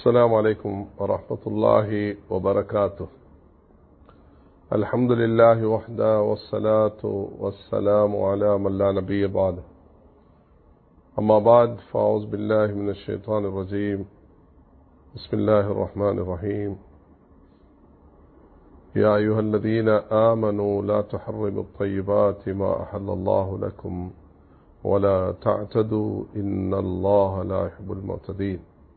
السلام عليكم ورحمة الله وبركاته الحمد لله وحده والصلاة والسلام على من لا نبي بعده أما بعد فأعوذ بالله من الشيطان الرجيم بسم الله الرحمن الرحيم يا أيها الذين آمنوا لا تحرموا الطيبات ما أحل الله لكم ولا تعتدوا إن الله لا يحب المعتدين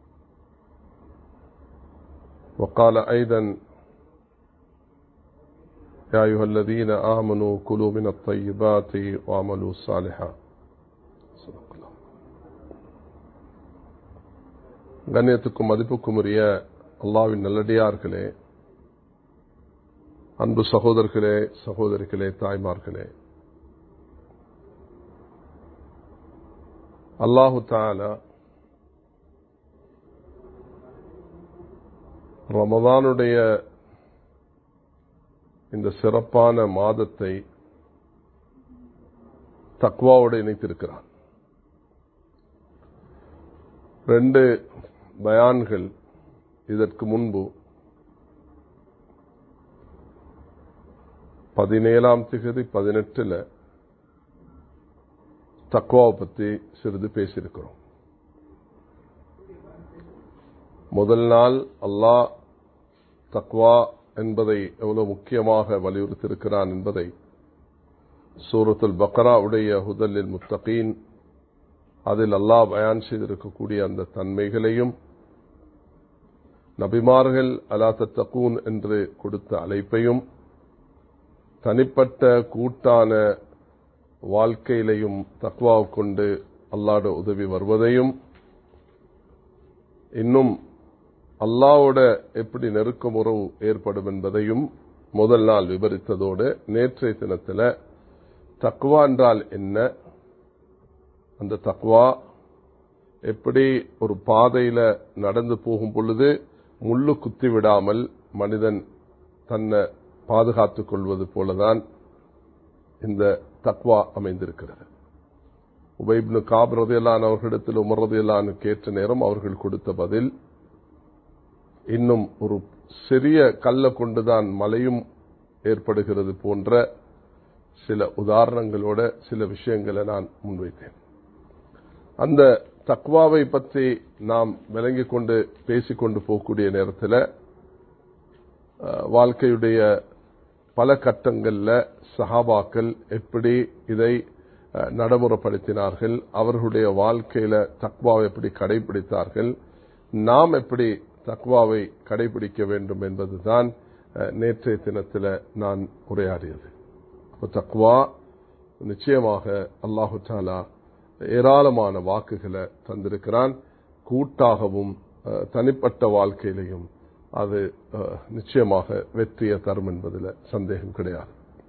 وقال أيضا يا أيها الذين آمنوا كلوا من الطيبات وعملوا الصالحات கண்ணியத்துக்கும் மதிப்புக்கும் உரிய அல்லாவின் நல்லடியார்களே அன்பு சகோதரர்களே சகோதரிகளே தாய்மார்களே அல்லாஹு தாலா ரமதானுடைய இந்த சிறப்பான மாதத்தை தக்வாவோடு இணைத்திருக்கிறான் ரெண்டு பயான்கள் இதற்கு முன்பு பதினேழாம் திகதி பதினெட்டுல தக்குவாவை பற்றி சிறிது பேசியிருக்கிறோம் முதல் நாள் அல்லாஹ் தக்வா என்பதை எவ்வளவு முக்கியமாக வலியுறுத்தியிருக்கிறான் என்பதை சூரத்துல் பக்ரா உடைய ஹுதலில் முத்தகீன் அதில் அல்லாஹ் பயான் செய்திருக்கக்கூடிய அந்த தன்மைகளையும் நபிமார்கள் அலா தத்தகூன் என்று கொடுத்த அழைப்பையும் தனிப்பட்ட கூட்டான வாழ்க்கையிலையும் தக்வா கொண்டு அல்லாட உதவி வருவதையும் இன்னும் அல்லாவோட எப்படி நெருக்கம் உறவு ஏற்படும் என்பதையும் முதல் நாள் விவரித்ததோடு நேற்றைய தினத்தில் தக்வா என்றால் என்ன அந்த தக்வா எப்படி ஒரு பாதையில நடந்து போகும் பொழுது முள்ளு குத்தி விடாமல் மனிதன் தன்னை பாதுகாத்துக் கொள்வது போலதான் இந்த தக்வா அமைந்திருக்கிறது உபைப்னு காப் ரதையலான் அவர்களிடத்தில் உமர் ரதையலான் கேட்ட நேரம் அவர்கள் கொடுத்த பதில் இன்னும் ஒரு சிறிய கல்ல கொண்டுதான் மலையும் ஏற்படுகிறது போன்ற சில உதாரணங்களோட சில விஷயங்களை நான் முன்வைத்தேன் அந்த தக்வாவை பற்றி நாம் விளங்கிக் கொண்டு பேசிக்கொண்டு போகக்கூடிய நேரத்தில் வாழ்க்கையுடைய பல கட்டங்களில் சஹாபாக்கள் எப்படி இதை நடைமுறைப்படுத்தினார்கள் அவர்களுடைய வாழ்க்கையில தக்வாவை எப்படி கடைபிடித்தார்கள் நாம் எப்படி தக்வாவை கடைபிடிக்க வேண்டும் என்பதுதான் நேற்றைய தினத்தில் நான் உரையாடியது தக்வா நிச்சயமாக அல்லாஹு தாலா ஏராளமான வாக்குகளை தந்திருக்கிறான் கூட்டாகவும் தனிப்பட்ட வாழ்க்கையிலையும் அது நிச்சயமாக வெற்றியை தரும் என்பதில் சந்தேகம் கிடையாது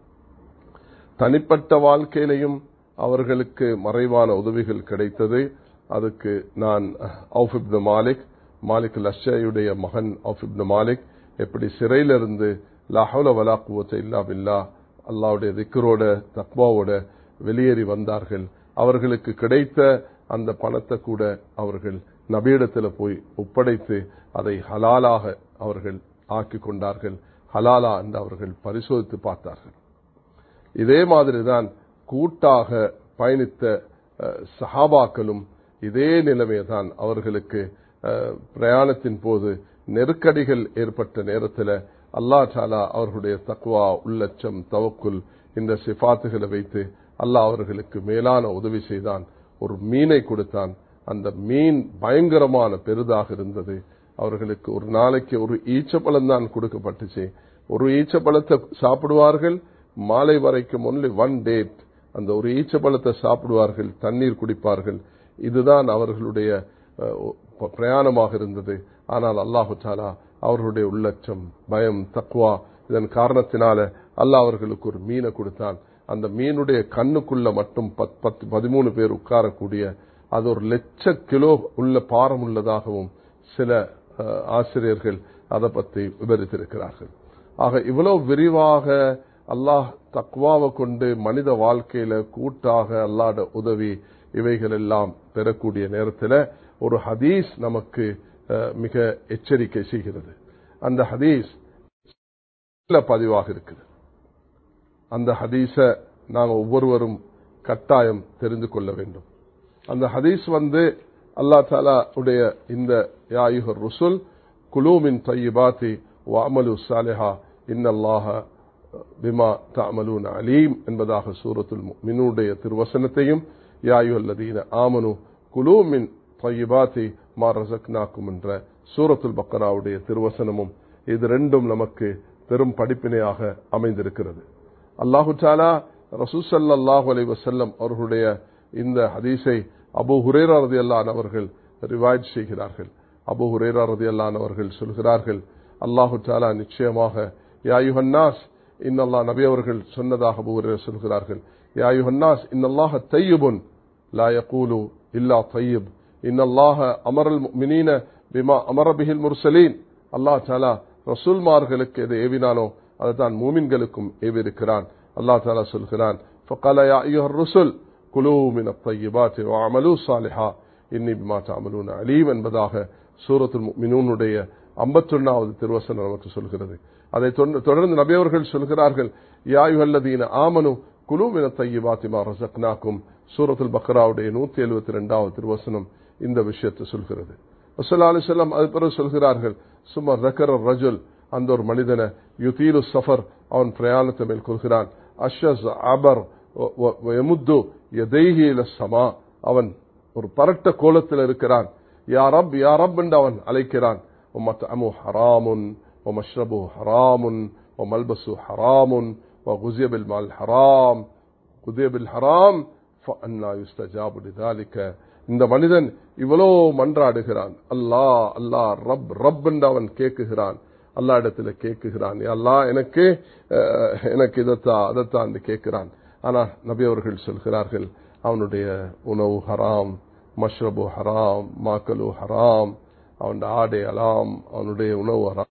தனிப்பட்ட வாழ்க்கையிலையும் அவர்களுக்கு மறைவான உதவிகள் கிடைத்தது அதுக்கு நான் அவுஃபிப்த மாலிக் மாலிக் லஷையுடைய மகன் அவுஃபிப்த மாலிக் எப்படி சிறையிலிருந்து லாஹவுல வலா குவத்தை இல்லா பில்லா அல்லாவுடைய திக்கரோட தக்வாவோட வெளியேறி வந்தார்கள் அவர்களுக்கு கிடைத்த அந்த பணத்தை கூட அவர்கள் நபியிடத்தில் போய் ஒப்படைத்து அதை ஹலாலாக அவர்கள் ஆக்கி கொண்டார்கள் ஹலாலா என்று அவர்கள் பரிசோதித்து பார்த்தார்கள் இதே மாதிரிதான் கூட்டாக பயணித்த சஹாபாக்களும் இதே நிலைமைதான் அவர்களுக்கு பிரயாணத்தின் போது நெருக்கடிகள் ஏற்பட்ட நேரத்தில் அல்லா சாலா அவர்களுடைய தக்குவா உள்ளச்சம் தவக்குல் இந்த சிபாத்துகளை வைத்து அல்லாஹ் அவர்களுக்கு மேலான உதவி செய்தான் ஒரு மீனை கொடுத்தான் அந்த மீன் பயங்கரமான பெரிதாக இருந்தது அவர்களுக்கு ஒரு நாளைக்கு ஒரு ஈச்சப்பழம் தான் கொடுக்கப்பட்டுச்சு ஒரு ஈச்சப்பழத்தை சாப்பிடுவார்கள் மாலை வரைக்கும் ஒன்லி ஒன் டேட் அந்த ஒரு ஈச்சப்பழத்தை சாப்பிடுவார்கள் தண்ணீர் குடிப்பார்கள் இதுதான் அவர்களுடைய பிரயாணமாக இருந்தது ஆனால் அல்லாஹு தாலா அவர்களுடைய உள்ளச்சம் பயம் தக்குவா இதன் காரணத்தினால அல்லாஹ் அவர்களுக்கு ஒரு மீனை கொடுத்தான் அந்த மீனுடைய கண்ணுக்குள்ள மட்டும் பத்து பதிமூணு பேர் உட்காரக்கூடிய அது ஒரு லட்ச கிலோ உள்ள பாரம் உள்ளதாகவும் சில ஆசிரியர்கள் அதை பற்றி விவரித்திருக்கிறார்கள் ஆக இவ்வளவு விரிவாக அல்லாஹ் தக்வாவை கொண்டு மனித வாழ்க்கையில கூட்டாக அல்லாட உதவி இவைகள் எல்லாம் பெறக்கூடிய நேரத்தில் ஒரு ஹதீஸ் நமக்கு அஹ், மிக எச்சரிக்கை செய்கிறது அந்த ஹதீஸ் பதிவாக இருக்குது அந்த ஹதீஸ நாங்கள் ஒவ்வொருவரும் கட்டாயம் தெரிந்து கொள்ள வேண்டும் அந்த ஹதீஸ் வந்து அல்லா தாலா உடைய இந்த யாயுகர் ருசுல் குலூமின் தையிபாத்தி வாமலு சாலிஹா இன்னல்லாஹ பிமா தஅமலூன அலீம் என்பதாக சூரத்துல் மினுடைய திருவசனத்தையும் யாயுல்லதீன ஆமனு குலூமின் தையிபாத்தி மா ரசக்னாக்கும் என்ற சூரத்துல் பக்கராவுடைய திருவசனமும் இது ரெண்டும் நமக்கு பெரும் படிப்பினையாக அமைந்திருக்கிறது அல்லாஹு தாலா ரசூசல்லாஹு அலை வசல்லம் அவர்களுடைய இந்த ஹதீஸை அபு ஹுரேரா ரதி அல்லான் அவர்கள் ரிவாய்ட் செய்கிறார்கள் அபு ஹுரேரா ரதி அல்லான் அவர்கள் சொல்கிறார்கள் அல்லாஹு தாலா நிச்சயமாக யாயுஹன்னாஸ் இன்னல்லா நபி அவர்கள் சொன்னதாக அபு ஹுரேரா சொல்கிறார்கள் யாயுஹன்னாஸ் இன்னல்லாஹ தையுபுன் லா யகூலு இல்லா தையப் இன்னல்லாஹ அமரல் மினீன பிமா அமர பிஹில் முர்சலீன் அல்லாஹ் தாலா ரசூல்மார்களுக்கு எதை ஏவினானோ அதுதான் மூமின்களுக்கும் ஏவிருக்கிறான் அல்லாஹ் தாலா சொல்கிறான் فقال يا أيها الرسل كلوا من الطيبات وعملوا صالحا இன்னி பிமா تعملون عليم என்பதாக சூரத்துல் முஃமினூனுடைய 51வது திருவசனம் நமக்கு சொல்கிறது அதை தொடர்ந்து நபி அவர்கள் சொல்கிறார்கள் யா அய்யுஹல்லதீன ஆமனு குலு மின தையிபாத்தி மா ரஸக்னாக்கும் சூரத்துல் பக்ராவுடைய 172வது திருவசனம் இந்த விஷயத்தை சொல்கிறது ரசூலுல்லாஹி அலைஹி வஸல்லம் அது பிறகு சொல்கிறார்கள் சும்மா ரக்கர ரஜுல் அந்த ஒரு மனிதனை யுதீலு சஃபர் அவன் பிரயாணத்தை மேற்கொள்கிறான் அஷஸ் அபர் எமுத்து எதைஹி சமா அவன் ஒரு பரட்ட கோலத்தில் இருக்கிறான் யா ரப் யா ரப் என்று அவன் அழைக்கிறான் ومطعمه حرام ومشربه حرام وملبسه حرام وغزي بالمال حرام غزي بالحرام فأنا يستجاب لذلك இந்த மனிதன் இவ்வளோ மன்றாடுகிறான் அல்லாஹ் அல்லாஹ் ரப் ரப் என்று அவன் கேட்குகிறான் அல்லா இடத்துல கேட்குகிறான் அல்லா எனக்கு எனக்கு இதைத்தான் அதைத்தான் கேட்கிறான் ஆனா நபி அவர்கள் சொல்கிறார்கள் அவனுடைய உணவு ஹராம் மஷ்ரபு ஹராம் மாக்கலு ஹராம் அவன் ஆடை அலாம் அவனுடைய உணவு ஹராம்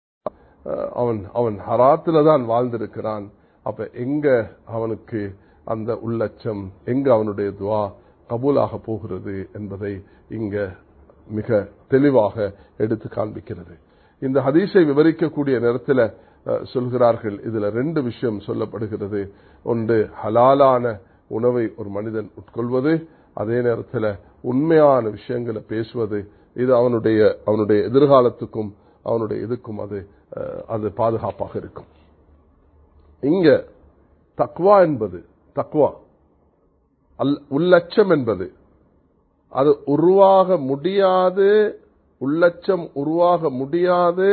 அவன் அவன் ஹராத்துல தான் வாழ்ந்திருக்கிறான் அப்ப எங்க அவனுக்கு அந்த உள்ளச்சம் எங்க அவனுடைய துவா கபூலாக போகிறது என்பதை இங்க மிக தெளிவாக எடுத்து காண்பிக்கிறது இந்த ஹதீஸை விவரிக்கக்கூடிய நேரத்தில் சொல்கிறார்கள் இதுல ரெண்டு விஷயம் சொல்லப்படுகிறது ஒன்று ஹலாலான உணவை ஒரு மனிதன் உட்கொள்வது அதே நேரத்தில் உண்மையான விஷயங்களை பேசுவது இது அவனுடைய அவனுடைய எதிர்காலத்துக்கும் அவனுடைய இதுக்கும் அது அது பாதுகாப்பாக இருக்கும் இங்க தக்வா என்பது தக்வா அல் உள்ளச்சம் என்பது அது உருவாக முடியாது உள்ளச்சம் உருவாக முடியாது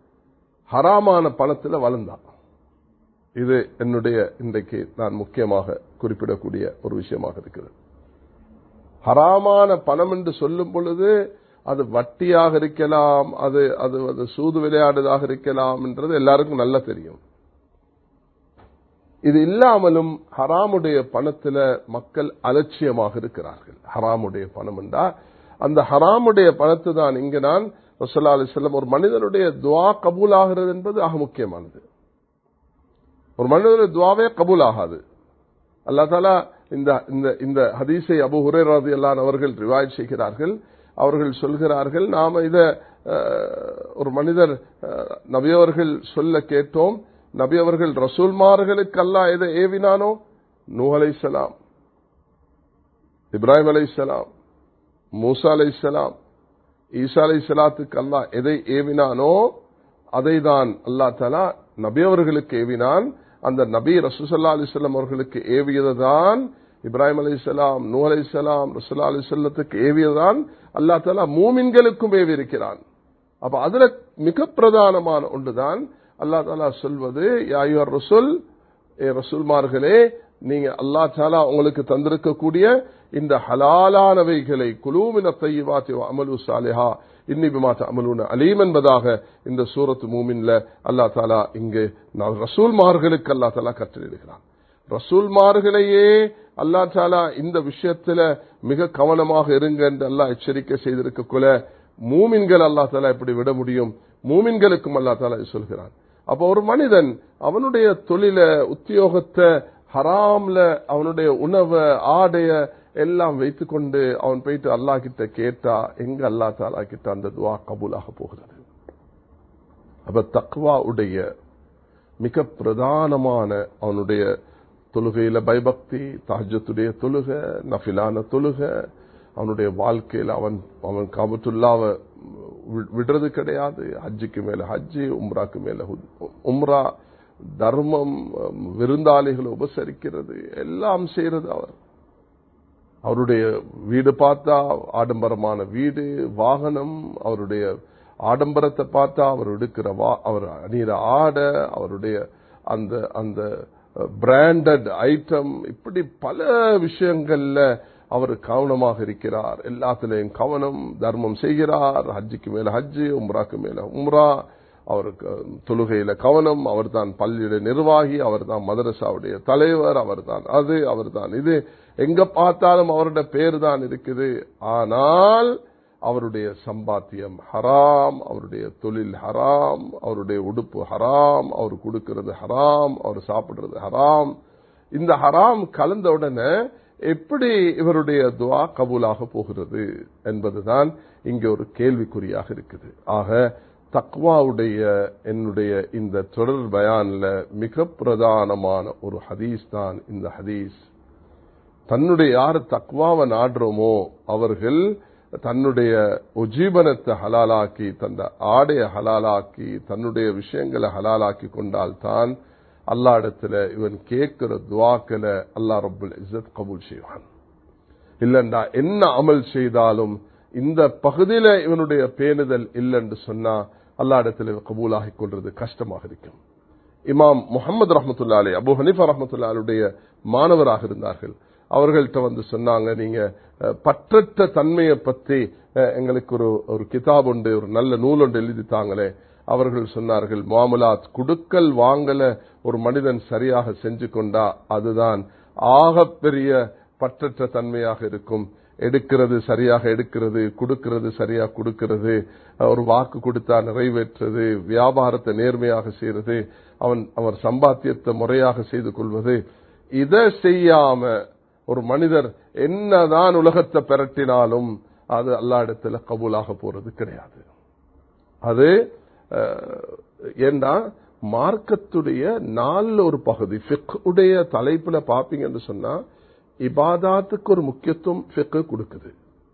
ஹராமான பணத்தில் வளர்ந்தான் இது என்னுடைய இன்றைக்கு நான் முக்கியமாக குறிப்பிடக்கூடிய ஒரு விஷயமாக இருக்கிறது ஹராமான பணம் என்று சொல்லும் பொழுது அது வட்டியாக இருக்கலாம் அது அது அது சூது விளையாடுதாக இருக்கலாம் என்றது எல்லாருக்கும் நல்லா தெரியும் இது இல்லாமலும் ஹராமுடைய பணத்துல மக்கள் அலட்சியமாக இருக்கிறார்கள் ஹராமுடைய பணம் என்றா அந்த ஹராமுடைய பணத்தை தான் இங்க நான் ரசல்லா அலி செல்லம் ஒரு மனிதனுடைய துவா கபூல் ஆகிறது என்பது ஆக முக்கியமானது ஒரு மனிதனுடைய துவாவே கபூல் ஆகாது அல்லா தாலா இந்த இந்த இந்த ஹதீஸை அபு ஹுரேராது எல்லாம் அவர்கள் ரிவாய் செய்கிறார்கள் அவர்கள் சொல்கிறார்கள் நாம இத ஒரு மனிதர் நபியவர்கள் சொல்ல கேட்டோம் நபி அவர்கள் ரசூல்மார்களுக்கு அல்லா எதை ஏவினானோ நூ அலை சலாம் இப்ராஹிம் அலை சலாம் மூசா அலை சலாம் ஈசா அலை சலாத்துக்கு அல்லா எதை ஏவினானோ அதை தான் அல்லா தலா நபி அவர்களுக்கு ஏவினான் அந்த நபி ரசூசல்லா அலிஸ்லாம் அவர்களுக்கு ஏவியதுதான் இப்ராஹிம் அலி சலாம் நூ அலி சலாம் ரசூல்லா அலி சொல்லத்துக்கு ஏவியதுதான் அல்லா தலா மூமின்களுக்கும் ஏவி இருக்கிறான் அப்ப அதுல மிக பிரதானமான ஒன்றுதான் அல்லா தாலா சொல்வது யாயுவர் ரசுல் ஏ ரசூல்மார்களே நீங்க அல்லா தாலா உங்களுக்கு தந்திருக்கக்கூடிய இந்த ஹலாலானவைகளை குலூமின தைவாத்தி அமலு சாலிஹா இன்னி பிமாத்த அமலூன அலீம் என்பதாக இந்த சூரத்து மூமின்ல அல்லா தாலா இங்கு ரசூல்மார்களுக்கு அல்லா தாலா கற்றளிடுகிறான் ரசூல்மார்களையே அல்லா தாலா இந்த விஷயத்துல மிக கவனமாக இருங்க என்று அல்லா எச்சரிக்கை செய்திருக்கக்குள்ள மூமின்கள் அல்லா தாலா எப்படி விட முடியும் மூமின்களுக்கும் அல்லா தாலா சொல்கிறான் அப்ப ஒரு மனிதன் அவனுடைய தொழில உத்தியோகத்தை ஹராம்ல அவனுடைய உணவை ஆடைய எல்லாம் வைத்துக்கொண்டு அவன் போயிட்டு அல்லா கிட்ட கேட்டா எங்க அல்லா தாலா கிட்ட அந்த துவா கபூலாக போகிறது அப்ப தக்வா உடைய மிக பிரதானமான அவனுடைய தொழுகையில பயபக்தி தாஜத்துடைய தொழுக நஃபிலான தொழுக அவனுடைய வாழ்க்கையில் அவன் அவன் காபத்துல்லாவை விடுறது கிடையாது ஹஜ்ஜுக்கு மேல ஹஜ்ஜு உம்ராக்கு மேல உம்ரா தர்மம் விருந்தாளிகளை உபசரிக்கிறது எல்லாம் செய்யறது அவர் அவருடைய வீடு பார்த்தா ஆடம்பரமான வீடு வாகனம் அவருடைய ஆடம்பரத்தை பார்த்தா அவர் எடுக்கிற அவர் அணிகிற ஆடை அவருடைய அந்த அந்த பிராண்டட் ஐட்டம் இப்படி பல விஷயங்கள்ல அவர் கவனமாக இருக்கிறார் எல்லாத்திலையும் கவனம் தர்மம் செய்கிறார் ஹஜ்ஜுக்கு மேல ஹஜ்ஜு உம்ராக்கு மேல உம்ரா அவருக்கு தொழுகையில கவனம் அவர் தான் பள்ளியுடைய நிர்வாகி அவர் தான் மதரசாவுடைய தலைவர் அவர் தான் அது அவர் தான் இது எங்க பார்த்தாலும் அவருடைய பேர் தான் இருக்குது ஆனால் அவருடைய சம்பாத்தியம் ஹராம் அவருடைய தொழில் ஹராம் அவருடைய உடுப்பு ஹராம் அவர் கொடுக்கிறது ஹராம் அவர் சாப்பிடுறது ஹராம் இந்த ஹராம் கலந்த உடனே எப்படி இவருடைய துவா கபூலாக போகிறது என்பதுதான் இங்கே ஒரு கேள்விக்குறியாக இருக்குது ஆக தக்வாவுடைய என்னுடைய இந்த தொடர் பயான்ல மிக பிரதானமான ஒரு ஹதீஸ் தான் இந்த ஹதீஸ் தன்னுடைய யார் தக்வாவை நாடுறோமோ அவர்கள் தன்னுடைய உஜீபனத்தை ஹலாலாக்கி தந்த ஆடைய ஹலாலாக்கி தன்னுடைய விஷயங்களை ஹலாலாக்கி கொண்டால் தான் அல்லா இடத்துல இவன் கேட்கிற துவாக்களை அல்லா ரபுல் இசத் கபூல் செய்வான் இல்லண்டா என்ன அமல் செய்தாலும் இந்த பகுதியில இவனுடைய பேணுதல் இல்லைன்னு சொன்னா அல்லா இடத்துல கபூலாகி கொள்றது கஷ்டமாக இருக்கும் இமாம் முகமது ரஹமத்துல்லா அலி அபு ஹனிஃபா ரஹமத்துல்லா அலுடைய மாணவராக இருந்தார்கள் அவர்கள்ட்ட வந்து சொன்னாங்க நீங்க பற்றற்ற தன்மையை பத்தி எங்களுக்கு ஒரு ஒரு கிதாப் உண்டு ஒரு நல்ல நூல் ஒன்று எழுதித்தாங்களே அவர்கள் சொன்னார்கள் மாமுலாத் குடுக்கல் வாங்கல ஒரு மனிதன் சரியாக செஞ்சு கொண்டா அதுதான் ஆகப்பெரிய பற்றற்ற தன்மையாக இருக்கும் எடுக்கிறது சரியாக எடுக்கிறது கொடுக்கிறது சரியா கொடுக்கிறது ஒரு வாக்கு கொடுத்தா நிறைவேற்றுறது வியாபாரத்தை நேர்மையாக செய்யறது அவன் அவர் சம்பாத்தியத்தை முறையாக செய்து கொள்வது இதை செய்யாம ஒரு மனிதர் என்னதான் உலகத்தை பெரட்டினாலும் அது அல்லா இடத்துல கபூலாக போறது கிடையாது அது ஏண்டா மார்க்கத்துடைய நாலு ஒரு பகுதி ஃபிக் உடைய தலைப்புல பாப்பீங்கன்னு சொன்னா இபாதாத்துக்கு ஒரு முக்கியத்துவம் ஃபிக்கு கொடுக்குது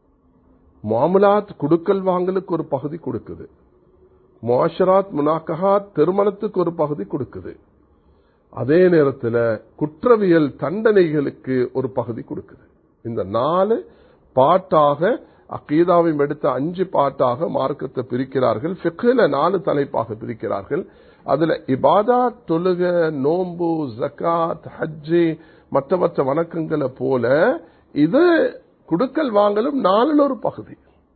மாமுலாத் குடுக்கல் வாங்கலுக்கு ஒரு பகுதி கொடுக்குது மோஷராத் முனாக்கஹாத் திருமணத்துக்கு ஒரு பகுதி கொடுக்குது அதே நேரத்தில் குற்றவியல் தண்டனைகளுக்கு ஒரு பகுதி கொடுக்குது இந்த நாலு பாட்டாக அக்கீதாவையும் எடுத்த அஞ்சு பாட்டாக மார்க்கத்தை பிரிக்கிறார்கள் ஃபிக்கில நாலு தலைப்பாக பிரிக்கிறார்கள் அதுல இபாதா தொழுக நோம்பு ஜக்காத் ஹஜ்ஜி மற்ற மற்ற வணக்கங்களை போல இது குடுக்கல் வாங்கலும் நாலில் ஒரு பகுதி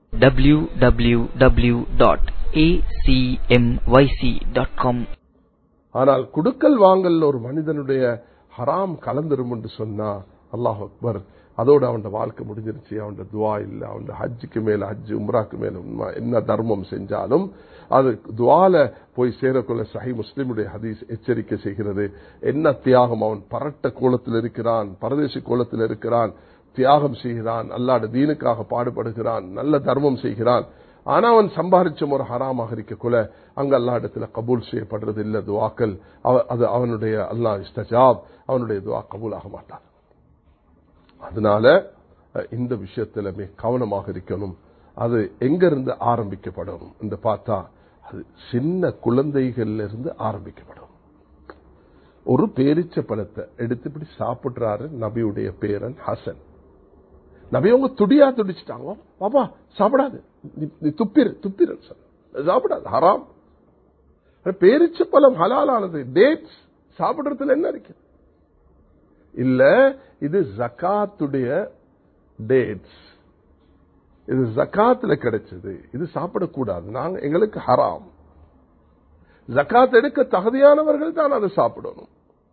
www.acmyc.com ஆனால் குடுக்கல் வாங்கல் ஒரு மனிதனுடைய ஹராம் கலந்துரும் என்று சொன்னா அல்லாஹ் அக்பர் அதோட அவன் வாழ்க்கை முடிஞ்சிருச்சு அவன் துவா இல்ல அவன் ஹஜ்ஜுக்கு மேல ஹஜ்ஜு உம்ராக்கு மேல உண்மை என்ன தர்மம் செஞ்சாலும் அது துவால போய் சேரக்குள்ள சஹி முஸ்லிமுடைய ஹதீஸ் எச்சரிக்கை செய்கிறது என்ன தியாகம் அவன் பரட்ட கோலத்தில் இருக்கிறான் பரதேசி கோலத்தில் இருக்கிறான் தியாகம் செய்கிறான் அல்லாட தீனுக்காக பாடுபடுகிறான் நல்ல தர்மம் செய்கிறான் ஆனா அவன் சம்பாதிச்ச ஒரு ஹராமாக இருக்கக்குள்ள அங்க அல்லா இடத்துல கபூல் செய்யப்படுறது இல்ல துவாக்கள் அது அவனுடைய அல்லாஹ் இஸ்தஜாப் அவனுடைய துவா கபூலாக மாட்டான் அதனால இந்த விஷயத்துல மிக கவனமாக இருக்கணும் அது எங்கிருந்து ஆரம்பிக்கப்படணும் என்று பார்த்தா அது சின்ன குழந்தைகள்ல இருந்து ஆரம்பிக்கப்படும் ஒரு பேரிச்ச பழத்தை எடுத்து இப்படி சாப்பிடுறாரு நபியுடைய பேரன் ஹசன் நபி அவங்க துடியா துடிச்சிட்டாங்க பாப்பா சாப்பிடாது நீ துப்பிரு துப்பிரு சாப்பிடாது ஹராம் பேரிச்ச பழம் ஹலாலானது டேட்ஸ் சாப்பிடுறதுல என்ன இருக்கு இல்ல இது ஜக்காத்துடைய டேட்ஸ் இது ஜக்காத்துல கிடைச்சது இது சாப்பிடக்கூடாது நாங்க எங்களுக்கு ஹராம் ஜக்காத் எடுக்க தகுதியானவர்கள் தான் அதை சாப்பிடணும்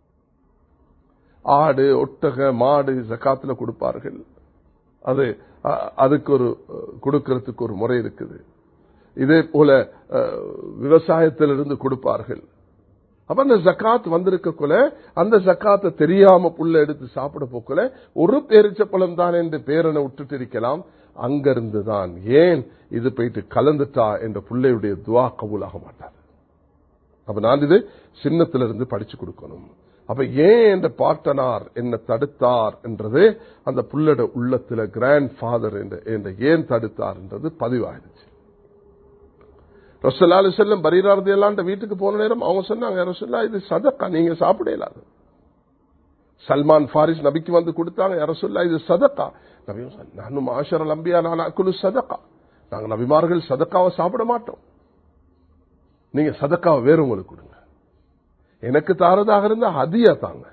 ஆடு ஒட்டக மாடு ஜக்காத்துல கொடுப்பார்கள் அது அதுக்கு ஒரு கொடுக்கறதுக்கு ஒரு முறை இருக்குது இதே போல விவசாயத்திலிருந்து கொடுப்பார்கள் அப்ப அந்த ஜக்காத் வந்திருக்கக்குள்ள அந்த ஜக்காத்தை தெரியாம புல்ல எடுத்து சாப்பிட போக்குல ஒரு பேரிச்சப்பழம் தான் என்று பேரனை விட்டுட்டு இருக்கலாம் அங்கிருந்து தான் ஏன் இது போயிட்டு கலந்துட்டா என்ற பிள்ளையுடைய துவா கபூலாக மாட்டார் அப்ப நான் இது சின்னத்திலிருந்து படிச்சு கொடுக்கணும் அப்ப ஏன் என்ற பாட்டனார் என்ன தடுத்தார் என்றது அந்த புள்ளட உள்ளத்துல கிராண்ட் ஃபாதர் என்ற ஏன் தடுத்தார் என்றது பதிவாயிருச்சு ரசல்லா அலி செல்லம் பரீராரதி எல்லாம் வீட்டுக்கு போன நேரம் அவங்க சொன்னாங்க ரசல்லா இது சதக்கா நீங்க சாப்பிடலாது சல்மான் ஃபாரிஸ் நபிக்கு வந்து கொடுத்தாங்க ரசல்லா இது சதக்கா நபி நானும் ஆஷர் அம்பியா நான் அக்குழு சதக்கா நாங்க நபிமார்கள் சதக்காவை சாப்பிட மாட்டோம் நீங்க சதக்காவை வேற உங்களுக்கு கொடுங்க எனக்கு தாரதாக இருந்தா ஹதியா தாங்க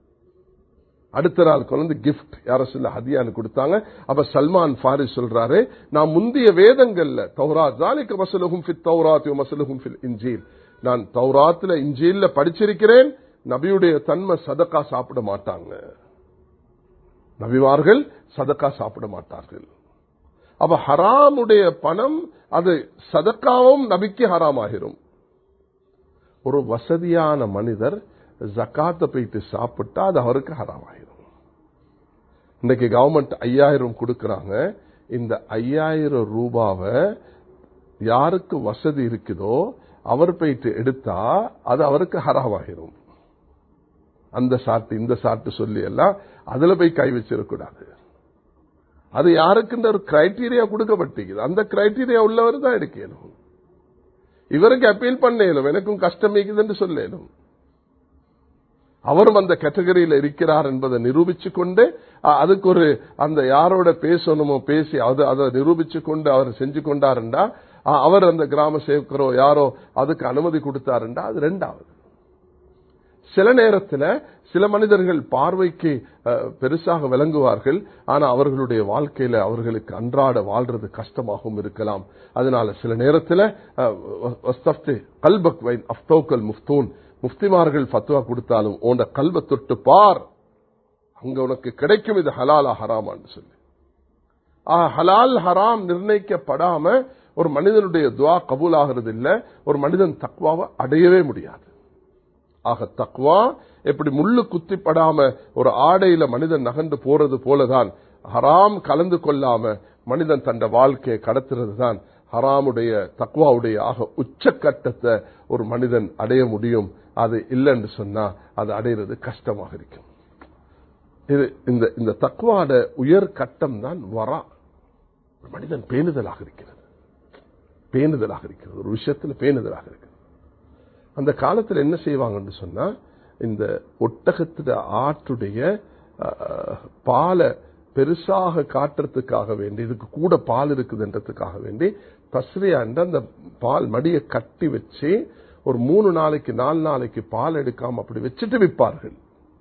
அடுத்த நாள் குழந்தை கிஃப்ட் யார சொல்ல ஹதியான்னு கொடுத்தாங்க அப்ப சல்மான் ஃபாரிஸ் சொல்றாரு நான் முந்தைய வேதங்கள்ல தௌராத் ஜாலிக்க மசலுகும் ஃபித் தௌராத் மசலுகும் ஃபில் இன்ஜீல் நான் தௌராத்துல இன்ஜீல்ல படிச்சிருக்கிறேன் நபியுடைய தன்மை சதக்கா சாப்பிட மாட்டாங்க நபிமார்கள் சதக்கா சாப்பிட மாட்டார்கள் அப்ப ஹராமுடைய பணம் அது சதக்காவும் நபிக்கு ஹராம் ஆகிரும் ஒரு வசதியான மனிதர் ஜக்காத்த போயிட்டு சாப்பிட்டா அது அவருக்கு ஹராம் ஆகிரும் இன்னைக்கு கவர்மெண்ட் ஐயாயிரம் கொடுக்கறாங்க இந்த ஐயாயிரம் ரூபாவை யாருக்கு வசதி இருக்குதோ அவர் போயிட்டு எடுத்தா அது அவருக்கு ஹராமாகிரும் அந்த சாட்டு இந்த சாட்டு சொல்லி எல்லாம் அதுல போய் கை வச்சிடக்கூடாது அது யாருக்குன்ற ஒரு கிரைட்டீரியா கொடுக்கப்பட்டிருக்குது அந்த கிரைட்டீரியா உள்ளவர் தான் எடுக்கணும் இவருக்கு அப்பீல் பண்ணலும் எனக்கும் கஷ்டம் இருக்குதுன்னு சொல்லலும் அவரும் அந்த கேட்டகரியில் இருக்கிறார் என்பதை நிரூபிச்சு கொண்டு அதுக்கு ஒரு அந்த யாரோட பேசணுமோ பேசி அது அதை நிரூபிச்சு கொண்டு அவர் செஞ்சு கொண்டாருண்டா அவர் அந்த கிராம சேவக்கரோ யாரோ அதுக்கு அனுமதி கொடுத்தாருண்டா அது ரெண்டாவது சில நேரத்தில் சில மனிதர்கள் பார்வைக்கு பெருசாக விளங்குவார்கள் ஆனா அவர்களுடைய வாழ்க்கையில அவர்களுக்கு அன்றாட வாழ்றது கஷ்டமாகவும் இருக்கலாம் அதனால சில நேரத்தில் கல்பக் வைன் அப்தோக்கல் முஃப்தூன் முஃப்திமார்கள் ஃபத்வா கொடுத்தாலும் உன்ட கல்வ தொட்டு பார் அங்க உனக்கு கிடைக்கும் இது ஹலாலா ஹராமான்னு சொல்லி ஹலால் ஹராம் நிர்ணயிக்கப்படாம ஒரு மனிதனுடைய துவா கபூல் ஆகிறது இல்ல ஒரு மனிதன் தக்வாவை அடையவே முடியாது ஆக தக்வா எப்படி முள்ளு குத்திப்படாம ஒரு ஆடையில மனிதன் நகர்ந்து போறது போலதான் ஹராம் கலந்து கொள்ளாம மனிதன் தன் வாழ்க்கையை கடத்துறது தான் ஹராமுடைய தக்வாவுடைய ஆக உச்சக்கட்டத்தை ஒரு மனிதன் அடைய முடியும் அது இல்லைன்னு சொன்னா அது அடையிறது கஷ்டமாக இருக்கும் இது இந்த இந்த தக்வாட உயர் கட்டம் தான் வரா ஒரு மனிதன் பேணுதலாக இருக்கிறது பேணுதலாக இருக்கிறது ஒரு விஷயத்துல பேணுதலாக இருக்கிறது அந்த காலத்தில் என்ன செய்வாங்கன்னு சொன்னா இந்த ஒட்டகத்துட ஆட்டுடைய பாலை பெருசாக காட்டுறதுக்காக வேண்டி இதுக்கு கூட பால் இருக்குதுன்றதுக்காக வேண்டி தஸ்ரியாண்ட அந்த பால் மடியை கட்டி வச்சு ஒரு மூணு நாளைக்கு நாலு நாளைக்கு பால் எடுக்காம அப்படி வச்சுட்டு விற்பார்கள்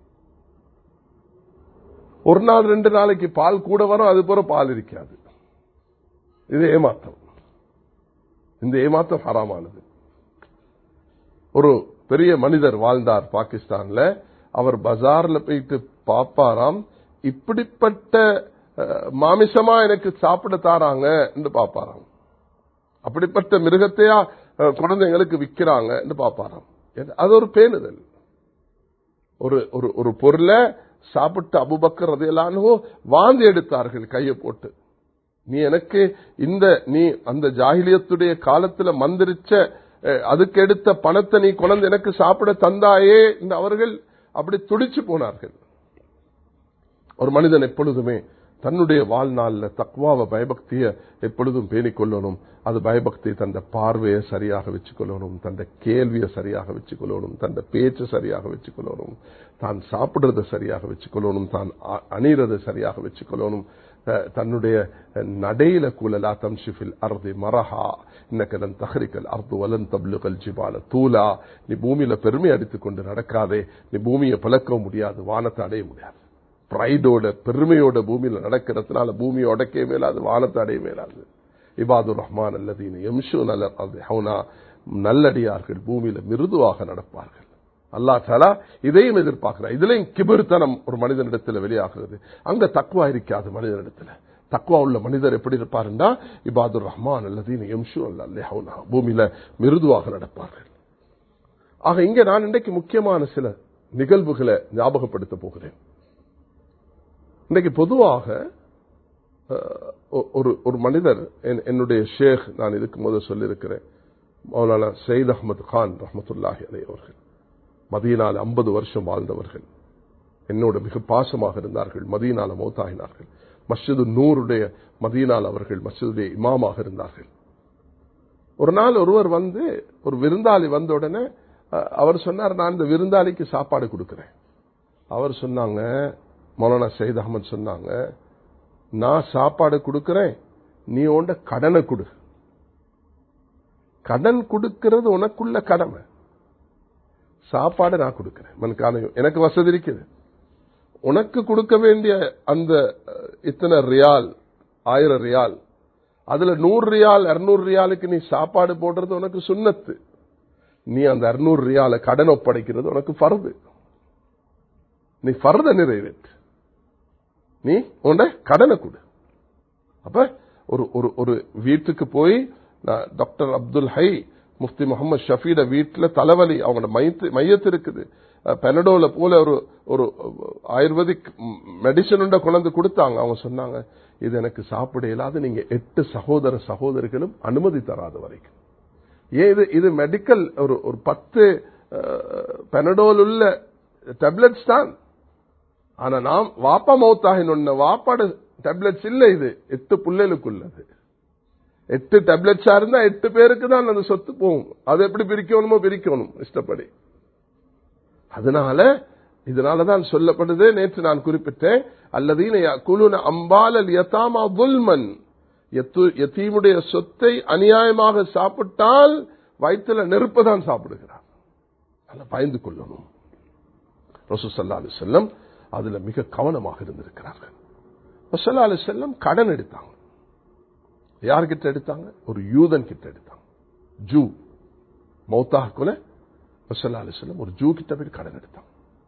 ஒரு நாள் ரெண்டு நாளைக்கு பால் கூட வரும் அது போற பால் இருக்காது இது ஏமாத்தம் இந்த ஏமாத்தம் ஹராமானது ஒரு பெரிய மனிதர் வாழ்ந்தார் பாகிஸ்தான்ல அவர் பஜார்ல போயிட்டு பாப்பாராம் இப்படிப்பட்ட மாமிசமா எனக்கு சாப்பிட தாராங்க என்று பாப்பாராம் அப்படிப்பட்ட மிருகத்தையா குழந்தைங்களுக்கு விற்கிறாங்க என்று பாப்பாராம் அது ஒரு பேணுதல் ஒரு ஒரு ஒரு பொருளை சாப்பிட்டு அபுபக்கர் அதையெல்லானோ வாந்தி எடுத்தார்கள் கையை போட்டு நீ எனக்கு இந்த நீ அந்த ஜாகிலியத்துடைய காலத்துல மந்திரிச்ச அதுக்கு எடுத்த பணத்தை நீ குழந்தை எனக்கு சாப்பிட தந்தாயே இந்த அவர்கள் அப்படி துடிச்சு போனார்கள் ஒரு மனிதன் எப்பொழுதுமே தன்னுடைய வாழ்நாளில் தக்வாவ பயபக்திய எப்பொழுதும் பேணிக் கொள்ளணும் அது பயபக்தி தந்த பார்வையை சரியாக வச்சுக்கொள்ளணும் தந்த கேள்வியை சரியாக வச்சுக்கொள்ளணும் தந்த பேச்சை சரியாக வச்சுக்கொள்ளணும் தான் சாப்பிடுறத சரியாக வச்சுக்கொள்ளணும் தான் அணிறதை சரியாக வச்சுக்கொள்ளணும் தன்னுடைய நடையில கூலலா தம்ஷிஃபில் அர்தி மரஹா இன்னக்கதன் தஹரிக்கல் அர்து வலன் தப்லுகல் ஜிபால தூலா நீ பூமியில பெருமை அடித்துக் கொண்டு நடக்காதே நீ பூமியை பழக்க முடியாது வானத்தை அடைய முடியாது பிரைடோட பெருமையோட பூமியில நடக்கிறதுனால பூமியை உடைக்கவே மேலாது வானத்தை அடைய மேலாது இபாதுர் ரஹ்மான் அல்லதீன் எம்ஷு நல்ல நல்லடியார்கள் பூமியில மிருதுவாக நடப்பார்கள் அல்லா தாலா இதையும் எதிர்பார்க்கிறார் இதுலயும் கிபிர்த்தனம் ஒரு மனிதனிடத்தில் வெளியாகிறது அங்க தக்குவா இருக்காது மனிதனிடத்துல தக்குவா உள்ள மனிதர் எப்படி இருப்பாருன்னா இபாதுர் ரஹ்மான் அல்லதீன் எம்ஷு அல்லா பூமியில மிருதுவாக நடப்பார்கள் ஆக இங்க நான் இன்றைக்கு முக்கியமான சில நிகழ்வுகளை ஞாபகப்படுத்த போகிறேன் இன்றைக்கு பொதுவாக அஹ், ஒ- ஒரு ஒரு மனிதர் என்- என்னுடைய ஷேக் நான் இதுக்கு முதல் சொல்லியிருக்கிறேன் மௌலானா சயீத் அஹமது கான் ரஹமத்துல்லாஹி அலை அவர்கள் மதியனால் ஐம்பது வருஷம் வாழ்ந்தவர்கள் என்னோட மிக பாசமாக இருந்தார்கள் மதியனால மௌத்தாகினார்கள் மஸ்ஜிது நூருடைய மதியனால் அவர்கள் மஸ்ஜிதுடைய இமாமாக இருந்தார்கள் ஒரு நாள் ஒருவர் வந்து ஒரு விருந்தாளி வந்த உடனே அஹ், அவர் சொன்னார் நான் இந்த விருந்தாளிக்கு சாப்பாடு கொடுக்கிறேன் அவர் சொன்னாங்க மௌலானா சயீத் அகமது சொன்னாங்க நான் சாப்பாடு கொடுக்கிறேன் நீ உண்ட கடனை கொடு கடன் கொடுக்கிறது உனக்குள்ள கடமை சாப்பாடு நான் கொடுக்கிறேன் மனுக்கான எனக்கு வசதி இருக்குது உனக்கு கொடுக்க வேண்டிய அந்த அஹ், இத்தனை ரியால் ஆயிரம் ரியால் அதுல நூறு ரியால் இருநூறு ரியாலுக்கு நீ சாப்பாடு போடுறது உனக்கு சுண்ணத்து நீ அந்த இருநூறு ரியால கடன் ஒப்படைக்கிறது உனக்கு ஃபர்து நீ ஃபர்த நிறைவேற்று நீ உன்ட கடனை கொடு அப்ப ஒரு ஒரு ஒரு வீட்டுக்கு போய் நான் டாக்டர் அப்துல் ஹை முஃப்தி முகமது ஷஃபீட வீட்டுல தலைவலி அவங்களோட மையத்து மையத்து இருக்குது பெனடோல போல ஒரு ஒரு ஆயுர்வேதிக் மெடிசன் கொண்டு கொடுத்தாங்க அவங்க சொன்னாங்க இது எனக்கு சாப்பிட இயலாது நீங்க எட்டு சகோதர சகோதரிகளும் அனுமதி தராத வரைக்கும் ஏன் இது இது மெடிக்கல் ஒரு ஒரு பத்து பெனடோல் உள்ள டேப்லெட்ஸ் தான் ஆனா நாம் வாப்பா மௌத்தாகின வாப்பாடு டேப்லெட்ஸ் இல்ல இது எட்டு புள்ளைகளுக்குள்ளது எட்டு டேப்லெட்ஸா இருந்தா எட்டு பேருக்கு தான் அந்த சொத்து போகும் அது எப்படி பிரிக்கணுமோ பிரிக்கணும் இஷ்டப்படி அதனால இதனாலதான் சொல்லப்படுது நேற்று நான் குறிப்பிட்டேன் அல்லதீன குழுன அம்பாலல் யதாமா புல்மன் யத்தீமுடைய சொத்தை அநியாயமாக சாப்பிட்டால் வயிற்றுல நெருப்பு தான் சாப்பிடுகிறார் நல்ல பயந்து கொள்ளணும் ரசூசல்லா அலி செல்லம் அதுல மிக கவனமாக இருந்திருக்கிறார்கள் ரசல்லா அலி செல்லம் கடன் எடுத்தாங்க யார்கிட்ட எடுத்தாங்க ஒரு யூதன் கிட்ட எடுத்தாங்க ஜூ மௌத்தாக்குல ரசல்லா அலி செல்லம் ஒரு ஜூ கிட்ட போய் கடன் எடுத்தாங்க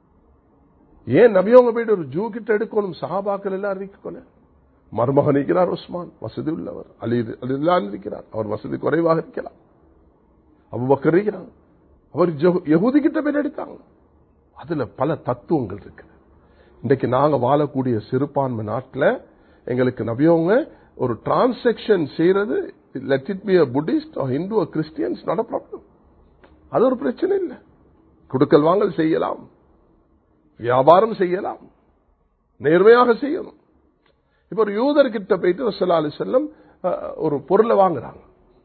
ஏன் நபியவங்க போயிட்டு ஒரு ஜூ கிட்ட எடுக்கணும் சஹாபாக்கள் எல்லாம் அறிவிக்கணும் மருமகன் இருக்கிறார் உஸ்மான் வசதி உள்ளவர் அலி அலிதான் இருக்கிறார் அவர் வசதி குறைவாக இருக்கிறார் அவ்வக்கர் இருக்கிறார் அவர் யகுதி கிட்ட போய் எடுத்தாங்க அதுல பல தத்துவங்கள் இருக்குது இன்றைக்கு நாங்க வாழக்கூடிய சிறுபான்மை நாட்டில் எங்களுக்கு நபியவங்க ஒரு டிரான்சாக்சன் செய்யறது let it be Buddhist Hindu Christians not problem அது ஒரு பிரச்சனை இல்லை குடுக்கல் வாங்கல் செய்யலாம் வியாபாரம் செய்யலாம் நேர்மையாக செய்யணும் இப்ப ஒரு யூதர் கிட்ட போயிட்டு ரசல்லா அலி செல்லம் ஒரு பொருளை வாங்குறாங்க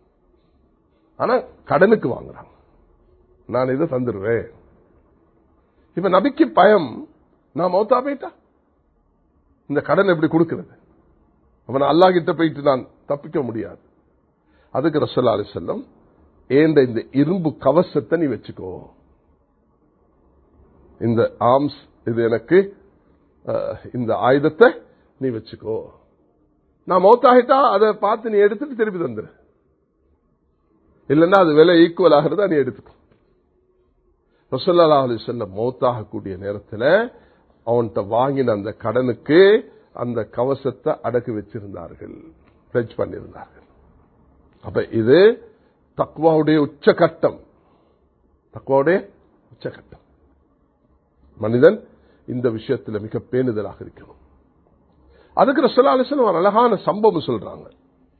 ஆனா கடனுக்கு வாங்குறாங்க நான் இதை தந்துடுவேன் இப்ப நபிக்கு பயம் நான் மௌத்தா போயிட்டா இந்த கடன் எப்படி கொடுக்கிறது அவன் அல்லா கிட்ட போயிட்டு நான் தப்பிக்க முடியாது அதுக்கு ரசல்லா அலி செல்லம் ஏண்ட இந்த இரும்பு கவசத்தை நீ வச்சுக்கோ இந்த ஆர்ம்ஸ் இது எனக்கு இந்த ஆயுதத்தை நீ வச்சுக்கோ நான் மௌத்தாகிட்டா அதை பார்த்து நீ எடுத்துட்டு திருப்பி தந்துரு இல்லைன்னா அது விலை ஈக்குவல் ஆகிறதா நீ எடுத்துக்கோ ரசல்லா அலி சொல்ல மௌத்தாகக்கூடிய நேரத்தில் அவன்கிட்ட வாங்கின அந்த கடனுக்கு அந்த கவசத்தை அடக்கு வச்சிருந்தார்கள் பிளட்ஜ் பண்ணியிருந்தார்கள் அப்ப இது தக்வாவுடைய உச்சகட்டம் தக்வாவுடைய உச்சகட்டம் மனிதன் இந்த விஷயத்தில் மிக பேணுதலாக இருக்கணும் அதுக்கு ரசல்லா அலிஸ்லாம் ஒரு அழகான சம்பவம் சொல்றாங்க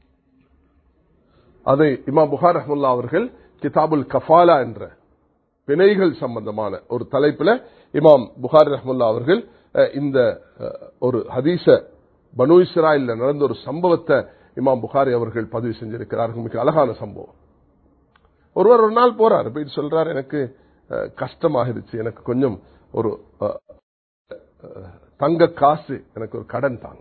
அதை இமா புகார் ரஹமுல்லா அவர்கள் கிதாபுல் கஃபாலா என்ற பிணைகள் சம்பந்தமான ஒரு தலைப்புல இமாம் புகார் ரஹமுல்லா அவர்கள் இந்த ஒரு ஹதீச பனு இஸ்ராயில் நடந்த ஒரு சம்பவத்தை இமாம் புகாரி அவர்கள் பதிவு செஞ்சிருக்கிறார்கள் மிக அழகான சம்பவம் ஒருவர் ஒரு நாள் போறார் போயிட்டு சொல்றாரு எனக்கு கஷ்டமாகிருச்சு எனக்கு கொஞ்சம் ஒரு தங்க காசு எனக்கு ஒரு கடன் தாங்க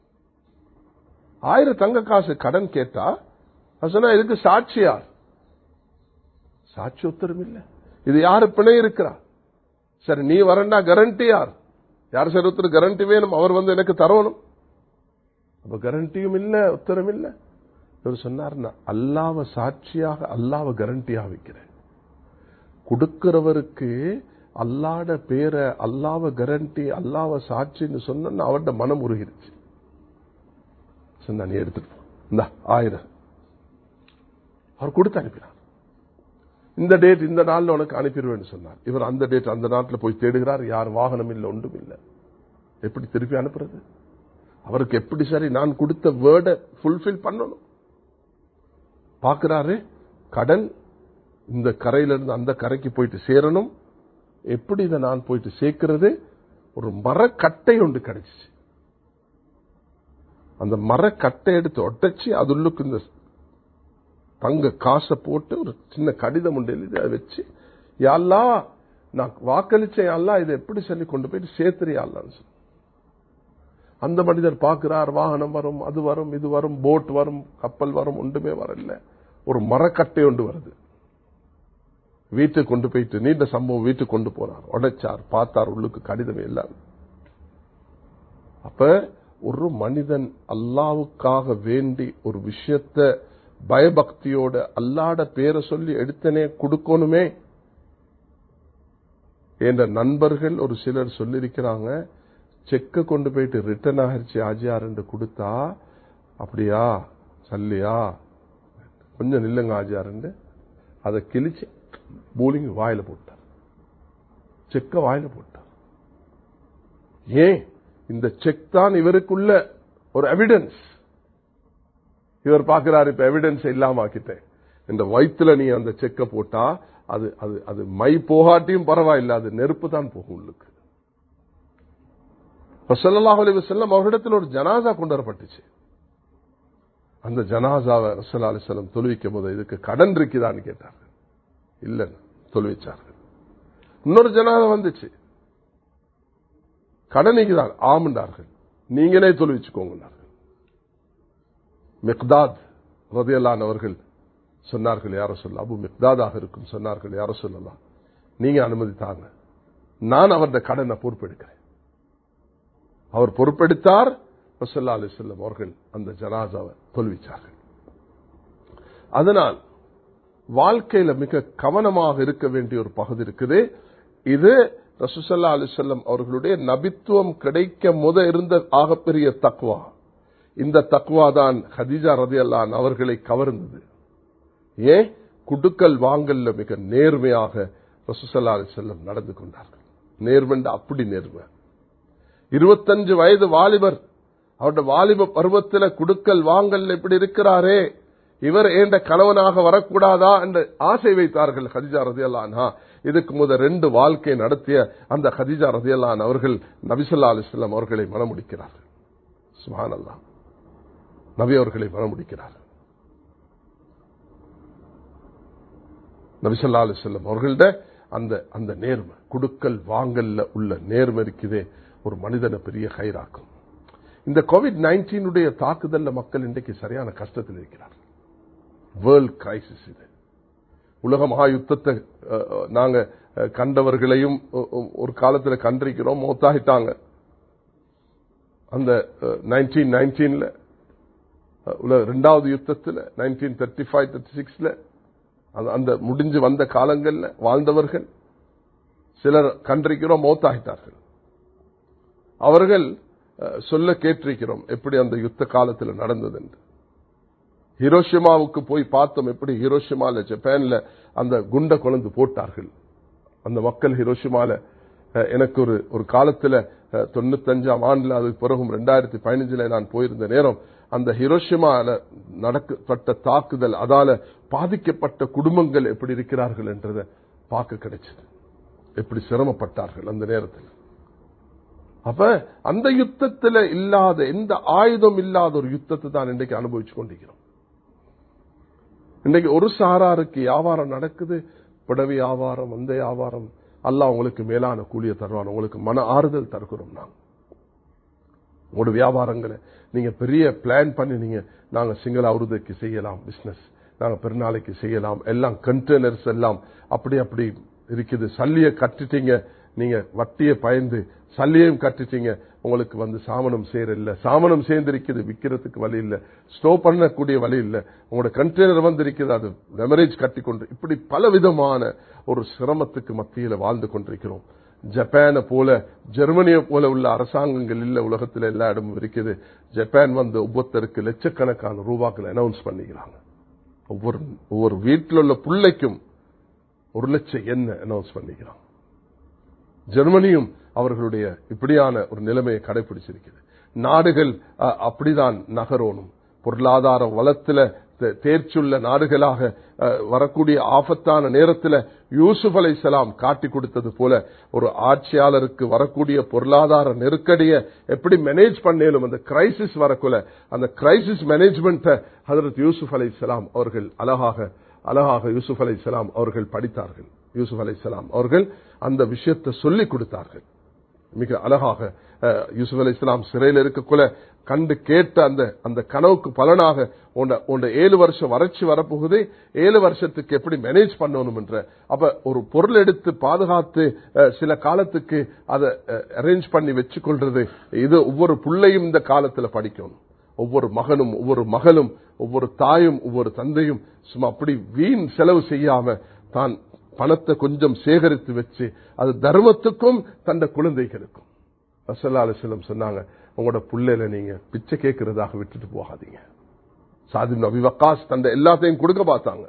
ஆயிரம் தங்க காசு கடன் கேட்டா சொன்னா இதுக்கு சாட்சி யார் சாட்சி உத்தரவு இல்லை இது யாரு பிணை இருக்கிறா சரி நீ வரண்டா கரண்டி யார் யார் சார் ஒருத்தர் கரண்டி வேணும் அவர் வந்து எனக்கு தரணும் அப்ப கரண்டியும் இல்ல உத்தரம் இல்ல இவர் சொன்னார் அல்லாவ சாட்சியாக அல்லாவ கரண்டியாக வைக்கிறேன் கொடுக்கிறவருக்கு அல்லாட பேரை அல்லாவ கரண்டி அல்லாவ சாட்சின்னு சொன்ன அவர்கிட்ட மனம் உருகிருச்சு சொன்னா நீ எடுத்துட்டு இந்த ஆயிரம் அவர் கொடுத்து அனுப்பினார் இந்த டேட் இந்த நாள்ல உனக்கு அனுப்பிடுவேன்னு சொன்னார் இவர் அந்த டேட் அந்த நாட்டில் போய் தேடுகிறார் யார் வாகனம் இல்லை ஒன்றும் இல்லை எப்படி திருப்பி அனுப்புறது அவருக்கு எப்படி சரி நான் கொடுத்த வேர்டை ஃபுல்ஃபில் பண்ணணும் பார்க்கிறாரு கடல் இந்த கரையிலிருந்து அந்த கரைக்கு போயிட்டு சேரணும் எப்படி இதை நான் போயிட்டு சேர்க்கிறது ஒரு மரக்கட்டை ஒன்று கிடைச்சிச்சு அந்த மரக்கட்டை எடுத்து ஒட்டச்சு அதுள்ளுக்கு இந்த தங்க காசை போட்டு ஒரு சின்ன கடிதம் உண்டு எழுதி அதை வச்சு யாழ்லா நான் வாக்களிச்சேன் யாழ்லா இதை எப்படி சொல்லி கொண்டு போயிட்டு சேர்த்துறியாள்லான்னு சொல்லி அந்த மனிதர் பார்க்கிறார் வாகனம் வரும் அது வரும் இது வரும் போட் வரும் கப்பல் வரும் ஒன்றுமே வரல ஒரு மரக்கட்டை ஒன்று வருது வீட்டுக்கு கொண்டு போயிட்டு நீண்ட சம்பவம் வீட்டுக்கு கொண்டு போனார் உடைச்சார் பார்த்தார் உள்ளுக்கு கடிதமே எல்லாம் அப்ப ஒரு மனிதன் அல்லாவுக்காக வேண்டி ஒரு விஷயத்த பயபக்தியோட அல்லாட பேரை சொல்லி எடுத்தனே கொடுக்கணுமே என்ற நண்பர்கள் ஒரு சிலர் சொல்லியிருக்கிறாங்க செக்க கொண்டு போயிட்டு ரிட்டர்ன் ஆகிருச்சு ஆஜியார் என்று கொடுத்தா அப்படியா சல்லியா கொஞ்சம் நில்லுங்க ஆஜியார் அதை கிழிச்சு பூலிங் வாயில போட்டார் செக்க வாயில போட்டார் ஏன் இந்த செக் தான் இவருக்குள்ள ஒரு எவிடன்ஸ் இவர் பார்க்கிறார் இப்ப எவிடன்ஸ் இல்லாம ஆக்கிட்டேன் இந்த வயிற்றுல நீ அந்த செக்க போட்டா அது அது அது மை போகாட்டியும் பரவாயில்ல அது நெருப்பு தான் போகும் உள்ளுக்கு ரசல்லாஹ் அலி வசல்லம் அவரிடத்தில் ஒரு ஜனாசா கொண்டு வரப்பட்டுச்சு அந்த ஜனாசாவை ரசல்லா அலிஸ்லம் தொழுவிக்கும் போது இதுக்கு கடன் இருக்குதான்னு கேட்டார்கள் இல்லைன்னு தொழுவிச்சார்கள் இன்னொரு ஜனாதா வந்துச்சு கடனைக்கு தான் ஆமண்டார்கள் நீங்களே தொழுவிச்சுக்கோங்க மிக்தாத் ரதையல்லான் அவர்கள் சொன்னார்கள் யார சொல்ல அபு மிக்தாதாக இருக்கும் சொன்னார்கள் யார சொல்லலாம் நீங்க அனுமதித்தாங்க நான் அவருடைய கடனை பொறுப்பெடுக்கிறேன் அவர் பொறுப்பெடுத்தார் வசல்லா அலி செல்லம் அவர்கள் அந்த ஜனாசாவை தொல்விச்சார்கள் அதனால் வாழ்க்கையில மிக கவனமாக இருக்க வேண்டிய ஒரு பகுதி இருக்குது இது ரசூசல்லா அலிசல்லம் அவர்களுடைய நபித்துவம் கிடைக்க முத இருந்த ஆகப்பெரிய தக்வா இந்த தக்வா தான் ஹதீஜா ரதி அல்லான் அவர்களை கவர்ந்தது ஏன் குடுக்கல் வாங்கல்ல மிக நேர்மையாக ரசூசல்லா அலிசல்லம் நடந்து கொண்டார்கள் நேர்மண்ட அப்படி நேர்மை இருபத்தஞ்சு வயது வாலிபர் அவருடைய வாலிப பருவத்தில் குடுக்கல் வாங்கல் இப்படி இருக்கிறாரே இவர் ஏண்ட கணவனாக வரக்கூடாதா என்று ஆசை வைத்தார்கள் ஹதிஜா ரதியல்லான்ஹா இதுக்கு முதல் ரெண்டு வாழ்க்கை நடத்திய அந்த ஹதிஜா ரதியல்லான் அவர்கள் நபிசல்லா அலிஸ்லாம் அவர்களை மனமுடிக்கிறார்கள் சுஹான் அல்லா நபி அவர்களை மனமுடிக்கிறார்கள் நபிசல்லா அலிஸ்லாம் அவர்கள்ட அந்த அந்த நேர்மை குடுக்கல் வாங்கல்ல உள்ள நேர்மை இருக்குதே ஒரு மனிதனை பெரிய கயிறாக்கும் இந்த கோவிட் நைன்டீனுடைய தாக்குதல்ல மக்கள் இன்றைக்கு சரியான கஷ்டத்தில் இருக்கிறார்கள் வேர்ல்ட் கிரைசிஸ் இது உலக மகா யுத்தத்தை நாங்க கண்டவர்களையும் ஒரு காலத்தில் கண்டிருக்கிறோம் மௌத்தாகிட்டாங்க அந்த நைன்டீன் நைன்டீன்ல ரெண்டாவது யுத்தத்தில் நைன்டீன் தேர்ட்டி ஃபைவ் தேர்ட்டி சிக்ஸ்ல அந்த முடிஞ்சு வந்த காலங்கள்ல வாழ்ந்தவர்கள் சிலர் கண்டிருக்கிறோம் மௌத்தாகிட்டார்கள் அவர்கள் சொல்ல கேட்டிருக்கிறோம் எப்படி அந்த யுத்த காலத்தில் நடந்தது என்று ஹிரோஷிமாவுக்கு போய் பார்த்தோம் எப்படி ஹிரோஷிமால ஜப்பான்ல அந்த குண்ட கொழுந்து போட்டார்கள் அந்த மக்கள் ஹிரோஷிமால எனக்கு ஒரு ஒரு காலத்துல தொண்ணூத்தஞ்சாம் ஆண்டுல அதுக்கு பிறகும் ரெண்டாயிரத்தி பதினஞ்சுல நான் போயிருந்த நேரம் அந்த ஹிரோஷிமால நடக்கப்பட்ட தாக்குதல் அதால பாதிக்கப்பட்ட குடும்பங்கள் எப்படி இருக்கிறார்கள் என்றதை பார்க்க கிடைச்சது எப்படி சிரமப்பட்டார்கள் அந்த நேரத்தில் அப்ப அந்த யுத்தத்தில் இல்லாத எந்த ஆயுதம் இல்லாத ஒரு யுத்தத்தை தான் இன்றைக்கு அனுபவிச்சு கொண்டிருக்கிறோம் இன்னைக்கு ஒரு சாராருக்கு வியாபாரம் நடக்குது புடவை வியாபாரம் அந்த வியாபாரம் அல்ல உங்களுக்கு மேலான கூலிய தருவான் உங்களுக்கு மன ஆறுதல் தருகிறோம் நாங்க உங்களோட வியாபாரங்களை நீங்க பெரிய பிளான் பண்ணி நீங்க நாங்க சிங்கள அவருதைக்கு செய்யலாம் பிசினஸ் நாங்க பெருநாளைக்கு செய்யலாம் எல்லாம் கண்டெய்னர்ஸ் எல்லாம் அப்படி அப்படி இருக்குது சல்லிய கட்டிட்டீங்க நீங்க வட்டியை பயந்து சல்லியையும் கட்டிட்டீங்க உங்களுக்கு வந்து சாமனம் சேரல சாமனம் சேர்ந்திருக்குது விற்கிறதுக்கு வழி இல்ல ஸ்டோ பண்ணக்கூடிய வழி இல்ல உங்களோட கண்டெய்னர் வந்து இருக்குது அது லெமரேஜ் கட்டி கொண்டு இப்படி பல விதமான ஒரு சிரமத்துக்கு மத்தியில வாழ்ந்து கொண்டிருக்கிறோம் ஜப்பானை போல ஜெர்மனியை போல உள்ள அரசாங்கங்கள் இல்ல உலகத்தில் எல்லா இடமும் இருக்குது ஜப்பான் வந்து ஒவ்வொருத்தருக்கு லட்சக்கணக்கான ரூபாக்கள் அனௌன்ஸ் பண்ணிக்கிறாங்க ஒவ்வொரு ஒவ்வொரு வீட்டில் உள்ள பிள்ளைக்கும் ஒரு லட்சம் என்ன அனௌன்ஸ் பண்ணிக்கிறான் ஜெர்மனியும் அவர்களுடைய இப்படியான ஒரு நிலைமையை கடைபிடிச்சிருக்கிறது நாடுகள் அஹ், அப்படிதான் நகரோணும் பொருளாதார வளத்துல தே- தேர்ச்சுள்ள நாடுகளாக அஹ், வரக்கூடிய ஆபத்தான நேரத்தில் யூசுப் அலைசலாம் காட்டி கொடுத்தது போல ஒரு ஆட்சியாளருக்கு வரக்கூடிய பொருளாதார நெருக்கடியை எப்படி மேனேஜ் பண்ணேலும் அந்த கிரைசிஸ் வரக்குள்ள அந்த கிரைசிஸ் மேனேஜ்மெண்ட்டை ஹதரத் யூசுப் அலைசலாம் அவர்கள் அழகாக அழகாக யூசுப் அலைசலாம் அவர்கள் படித்தார்கள் யூசுப் அலைசலாம் அவர்கள் அந்த விஷயத்தை சொல்லிக் கொடுத்தார்கள் மிக அழகாக அஹ், யூசுப் அலி இஸ்லாம் சிறையில் இருக்கக்குள்ள கண்டு கேட்ட அந்த அந்த கனவுக்கு பலனாக உன்னை உன்னை ஏழு வருஷம் வறட்சி வரப்போகுது ஏழு வருஷத்துக்கு எப்படி மேனேஜ் பண்ணணும் என்ற அப்ப ஒரு பொருள் எடுத்து பாதுகாத்து அஹ், சில காலத்துக்கு அதை அரேஞ்ச் பண்ணி வச்சு கொள்றது இது ஒவ்வொரு புள்ளையும் இந்த காலத்துல படிக்கணும் ஒவ்வொரு மகனும் ஒவ்வொரு மகளும் ஒவ்வொரு தாயும் ஒவ்வொரு தந்தையும் சும்மா அப்படி வீண் செலவு செய்யாம தான் பணத்தை கொஞ்சம் சேகரித்து வச்சு அது தர்மத்துக்கும் தந்த குழந்தைகளுக்கும் ரசல்லா அலிஸ்லம் சொன்னாங்க உங்களோட புள்ளையில நீங்க பிச்சை கேட்கறதாக விட்டுட்டு போகாதீங்க சாதிம் நபி வக்காஸ் தந்த எல்லாத்தையும் கொடுக்க பார்த்தாங்க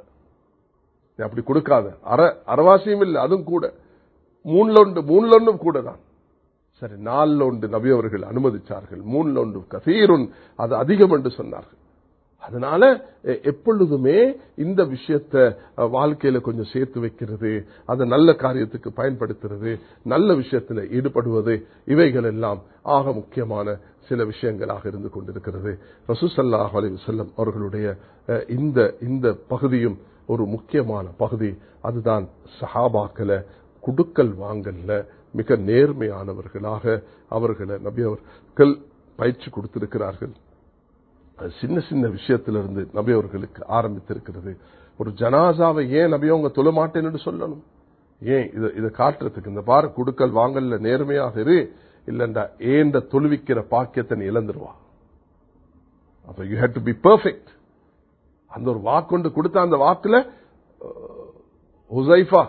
நீ அப்படி கொடுக்காத அற அறவாசியும் இல்லை அதுவும் கூட மூணுல ஒன்று மூணுல ஒன்றும் கூட தான் சரி நாலுல ஒன்று நபி அவர்கள் அனுமதிச்சார்கள் மூணுல ஒன்று கசீருன் அது அதிகம் என்று சொன்னார்கள் அதனால எ- எப்பொழுதுமே இந்த விஷயத்தை அஹ், வாழ்க்கையில கொஞ்சம் சேர்த்து வைக்கிறது அதை நல்ல காரியத்துக்கு பயன்படுத்துறது நல்ல விஷயத்துல ஈடுபடுவது இவைகள் எல்லாம் ஆக முக்கியமான சில விஷயங்களாக இருந்து கொண்டிருக்கிறது ரசூசல்லாஹ் அலி வசல்லம் அவர்களுடைய அஹ், இந்த இந்த பகுதியும் ஒரு முக்கியமான பகுதி அதுதான் சஹாபாக்களை குடுக்கல் வாங்கல்ல மிக நேர்மையானவர்களாக அவர்களை நபி அவர்கள் பயிற்சி கொடுத்திருக்கிறார்கள் அது சின்ன சின்ன விஷயத்திலிருந்து நபி அவர்களுக்கு ஆரம்பித்திருக்கிறது ஒரு ஜனாசாவை ஏன் நபி அவங்க தொழ மாட்டேன்னு சொல்லணும் ஏன் இதை இதை காட்டுறதுக்கு இந்த பாரு குடுக்கல் வாங்கல்ல நேர்மையாக இரு இல்லண்டா ஏண்ட தொழுவிக்கிற பாக்கியத்தை நீ இழந்துருவா அப்ப you had to be perfect அந்த ஒரு வாக்குண்டு கொடுத்த அந்த வாக்குல அஹ், ஹுசைஃபா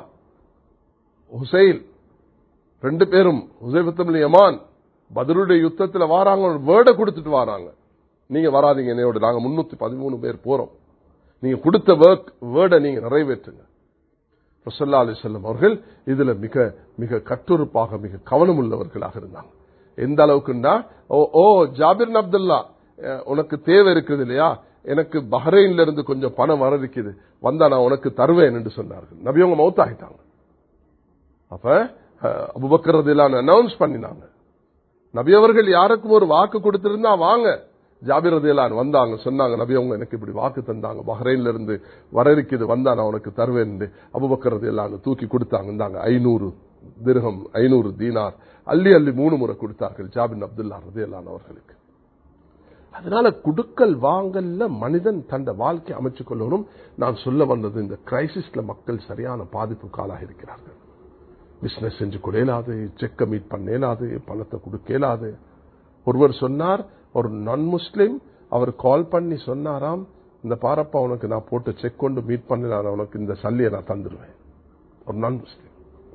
ஹுசைல் ரெண்டு பேரும் ஹுசைபத்தம் யமான் பதிலுடைய யுத்தத்துல வாராங்க ஒரு வேர்டை கொடுத்துட்டு வராங்க நீங்க வராதீங்க என்னையோட நாங்க முன்னூத்தி பதிமூணு பேர் போறோம் நீங்க கொடுத்த வேர்க் வேர்டை நீங்க நிறைவேற்றுங்க ரசல்லா அலி செல்லம் அவர்கள் இதுல மிக மிக கட்டுறுப்பாக மிக கவனம் உள்ளவர்களாக இருந்தாங்க எந்த அளவுக்குன்னா ஓ ஓ ஜாபிர் அப்துல்லா அஹ், உனக்கு தேவை இருக்குது இல்லையா எனக்கு பஹ்ரைன்ல இருந்து கொஞ்சம் பணம் வர இருக்குது வந்தா நான் உனக்கு தருவேன் என்று சொன்னார்கள் நபியவங்க மௌத்தாகிட்டாங்க அப்ப அஹ், அபூபக்கர் ரதியல்லாஹு அனௌன்ஸ் பண்ணினாங்க நபி அவர்கள் யாருக்கும் ஒரு வாக்கு கொடுத்திருந்தா வாங்க ஜாபிர் ரதியலான் வந்தாங்க சொன்னாங்க நபி அவங்க எனக்கு இப்படி வாக்கு தந்தாங்க பஹ்ரைன்ல இருந்து வர இருக்குது வந்தா நான் உனக்கு தருவேன் அபுபக்கர் ரதியல்லான் தூக்கி கொடுத்தாங்க இந்தாங்க ஐநூறு திர்கம் ஐநூறு தீனார் அள்ளி அள்ளி மூணு முறை கொடுத்தார்கள் ஜாபின் அப்துல்லா ரதியல்லான் அவர்களுக்கு அதனால குடுக்கல் வாங்கல்ல மனிதன் தந்த வாழ்க்கை அமைச்சுக் கொள்ளணும் நான் சொல்ல வந்தது இந்த கிரைசிஸ்ல மக்கள் சரியான பாதிப்புக்கு ஆளாக இருக்கிறார்கள் பிசினஸ் செஞ்சு கொடையலாது செக்க மீட் பண்ணேலாது பணத்தை கொடுக்கலாது ஒருவர் சொன்னார் ஒரு நான் முஸ்லிம் அவர் கால் பண்ணி சொன்னாராம் இந்த பாரப்பா உனக்கு நான் போட்டு செக் கொண்டு மீட் பண்ணி நான் உனக்கு இந்த சல்லியை நான் தந்துடுவேன் ஒரு நான் முஸ்லிம்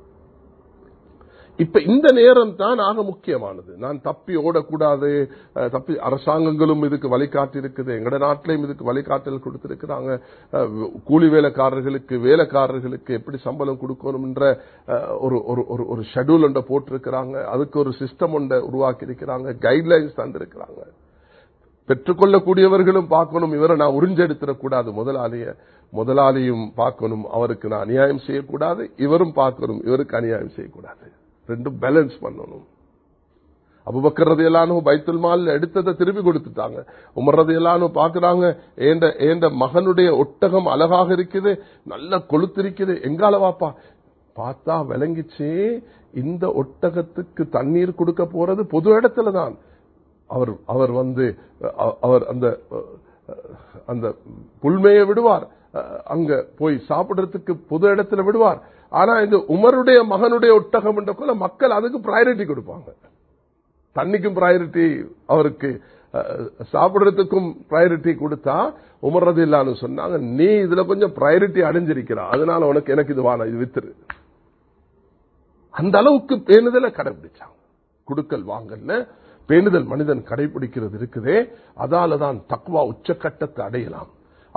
இப்ப இந்த நேரம் தான் ஆக முக்கியமானது நான் தப்பி ஓடக்கூடாது அஹ், தப்பி அரசாங்கங்களும் இதுக்கு வழிகாட்டி இருக்குது எங்கட நாட்டிலையும் இதுக்கு வழிகாட்டல் கொடுத்திருக்கிறாங்க அஹ், கூலி வேலைக்காரர்களுக்கு வேலைக்காரர்களுக்கு எப்படி சம்பளம் கொடுக்கணும்ன்ற அஹ், ஒரு ஒரு ஒரு ஒரு ஷெடியூல் ஒன்றை போட்டிருக்கிறாங்க அதுக்கு ஒரு சிஸ்டம் ஒன்றை உருவாக்கி இருக்கிறாங்க கைட்லைன்ஸ் தந்திருக்கிறாங்க பெற்றுக்கொள்ளக்கூடியவர்களும் பார்க்கணும் இவரை நான் உறிஞ்செடுத்துடக்கூடாது முதலாளிய முதலாளியும் பார்க்கணும் அவருக்கு நான் அநியாயம் செய்யக்கூடாது இவரும் பார்க்கணும் இவருக்கு அநியாயம் செய்யக்கூடாது ரெண்டும் பேலன்ஸ் பண்ணணும் அபுபக்கர் ரதையெல்லாம் பைத்துல் மால் எடுத்ததை திருப்பி கொடுத்துட்டாங்க உமர் ரதையெல்லாம் பாக்குறாங்க ஏண்ட ஏண்ட மகனுடைய ஒட்டகம் அழகாக இருக்குது நல்ல கொளுத்திருக்குது எங்கால வாப்பா பார்த்தா விளங்கிச்சு இந்த ஒட்டகத்துக்கு தண்ணீர் கொடுக்க போறது பொது இடத்துல தான் அவர் அவர் வந்து அ- அவர் அந்த அஹ், அந்த புல்மையை விடுவார் அஹ், அங்க போய் சாப்பிடுறதுக்கு பொது இடத்துல விடுவார் ஆனா இந்த உமருடைய மகனுடைய ஒட்டகம் என்ற போல மக்கள் அதுக்கு ப்ரையாரிட்டி கொடுப்பாங்க தண்ணிக்கும் ப்ரையாரிட்டி அவருக்கு அஹ், சாப்பிடுறதுக்கும் ப்ரையாரிட்டி கொடுத்தா உமர்றது இல்லான்னு சொன்னாங்க நீ இதுல கொஞ்சம் ப்ரையாரிட்டி அடைஞ்சிருக்கிறா அதனால உனக்கு எனக்கு இது வானா இது வித்துரு அந்த அளவுக்கு பேணுதலை கடைபிடிச்சாங்க குடுக்கல் வாங்கல்ல பேணுதல் மனிதன் கடைபிடிக்கிறது இருக்குதே அதால தான் தக்வா உச்சக்கட்டத்தை அடையலாம்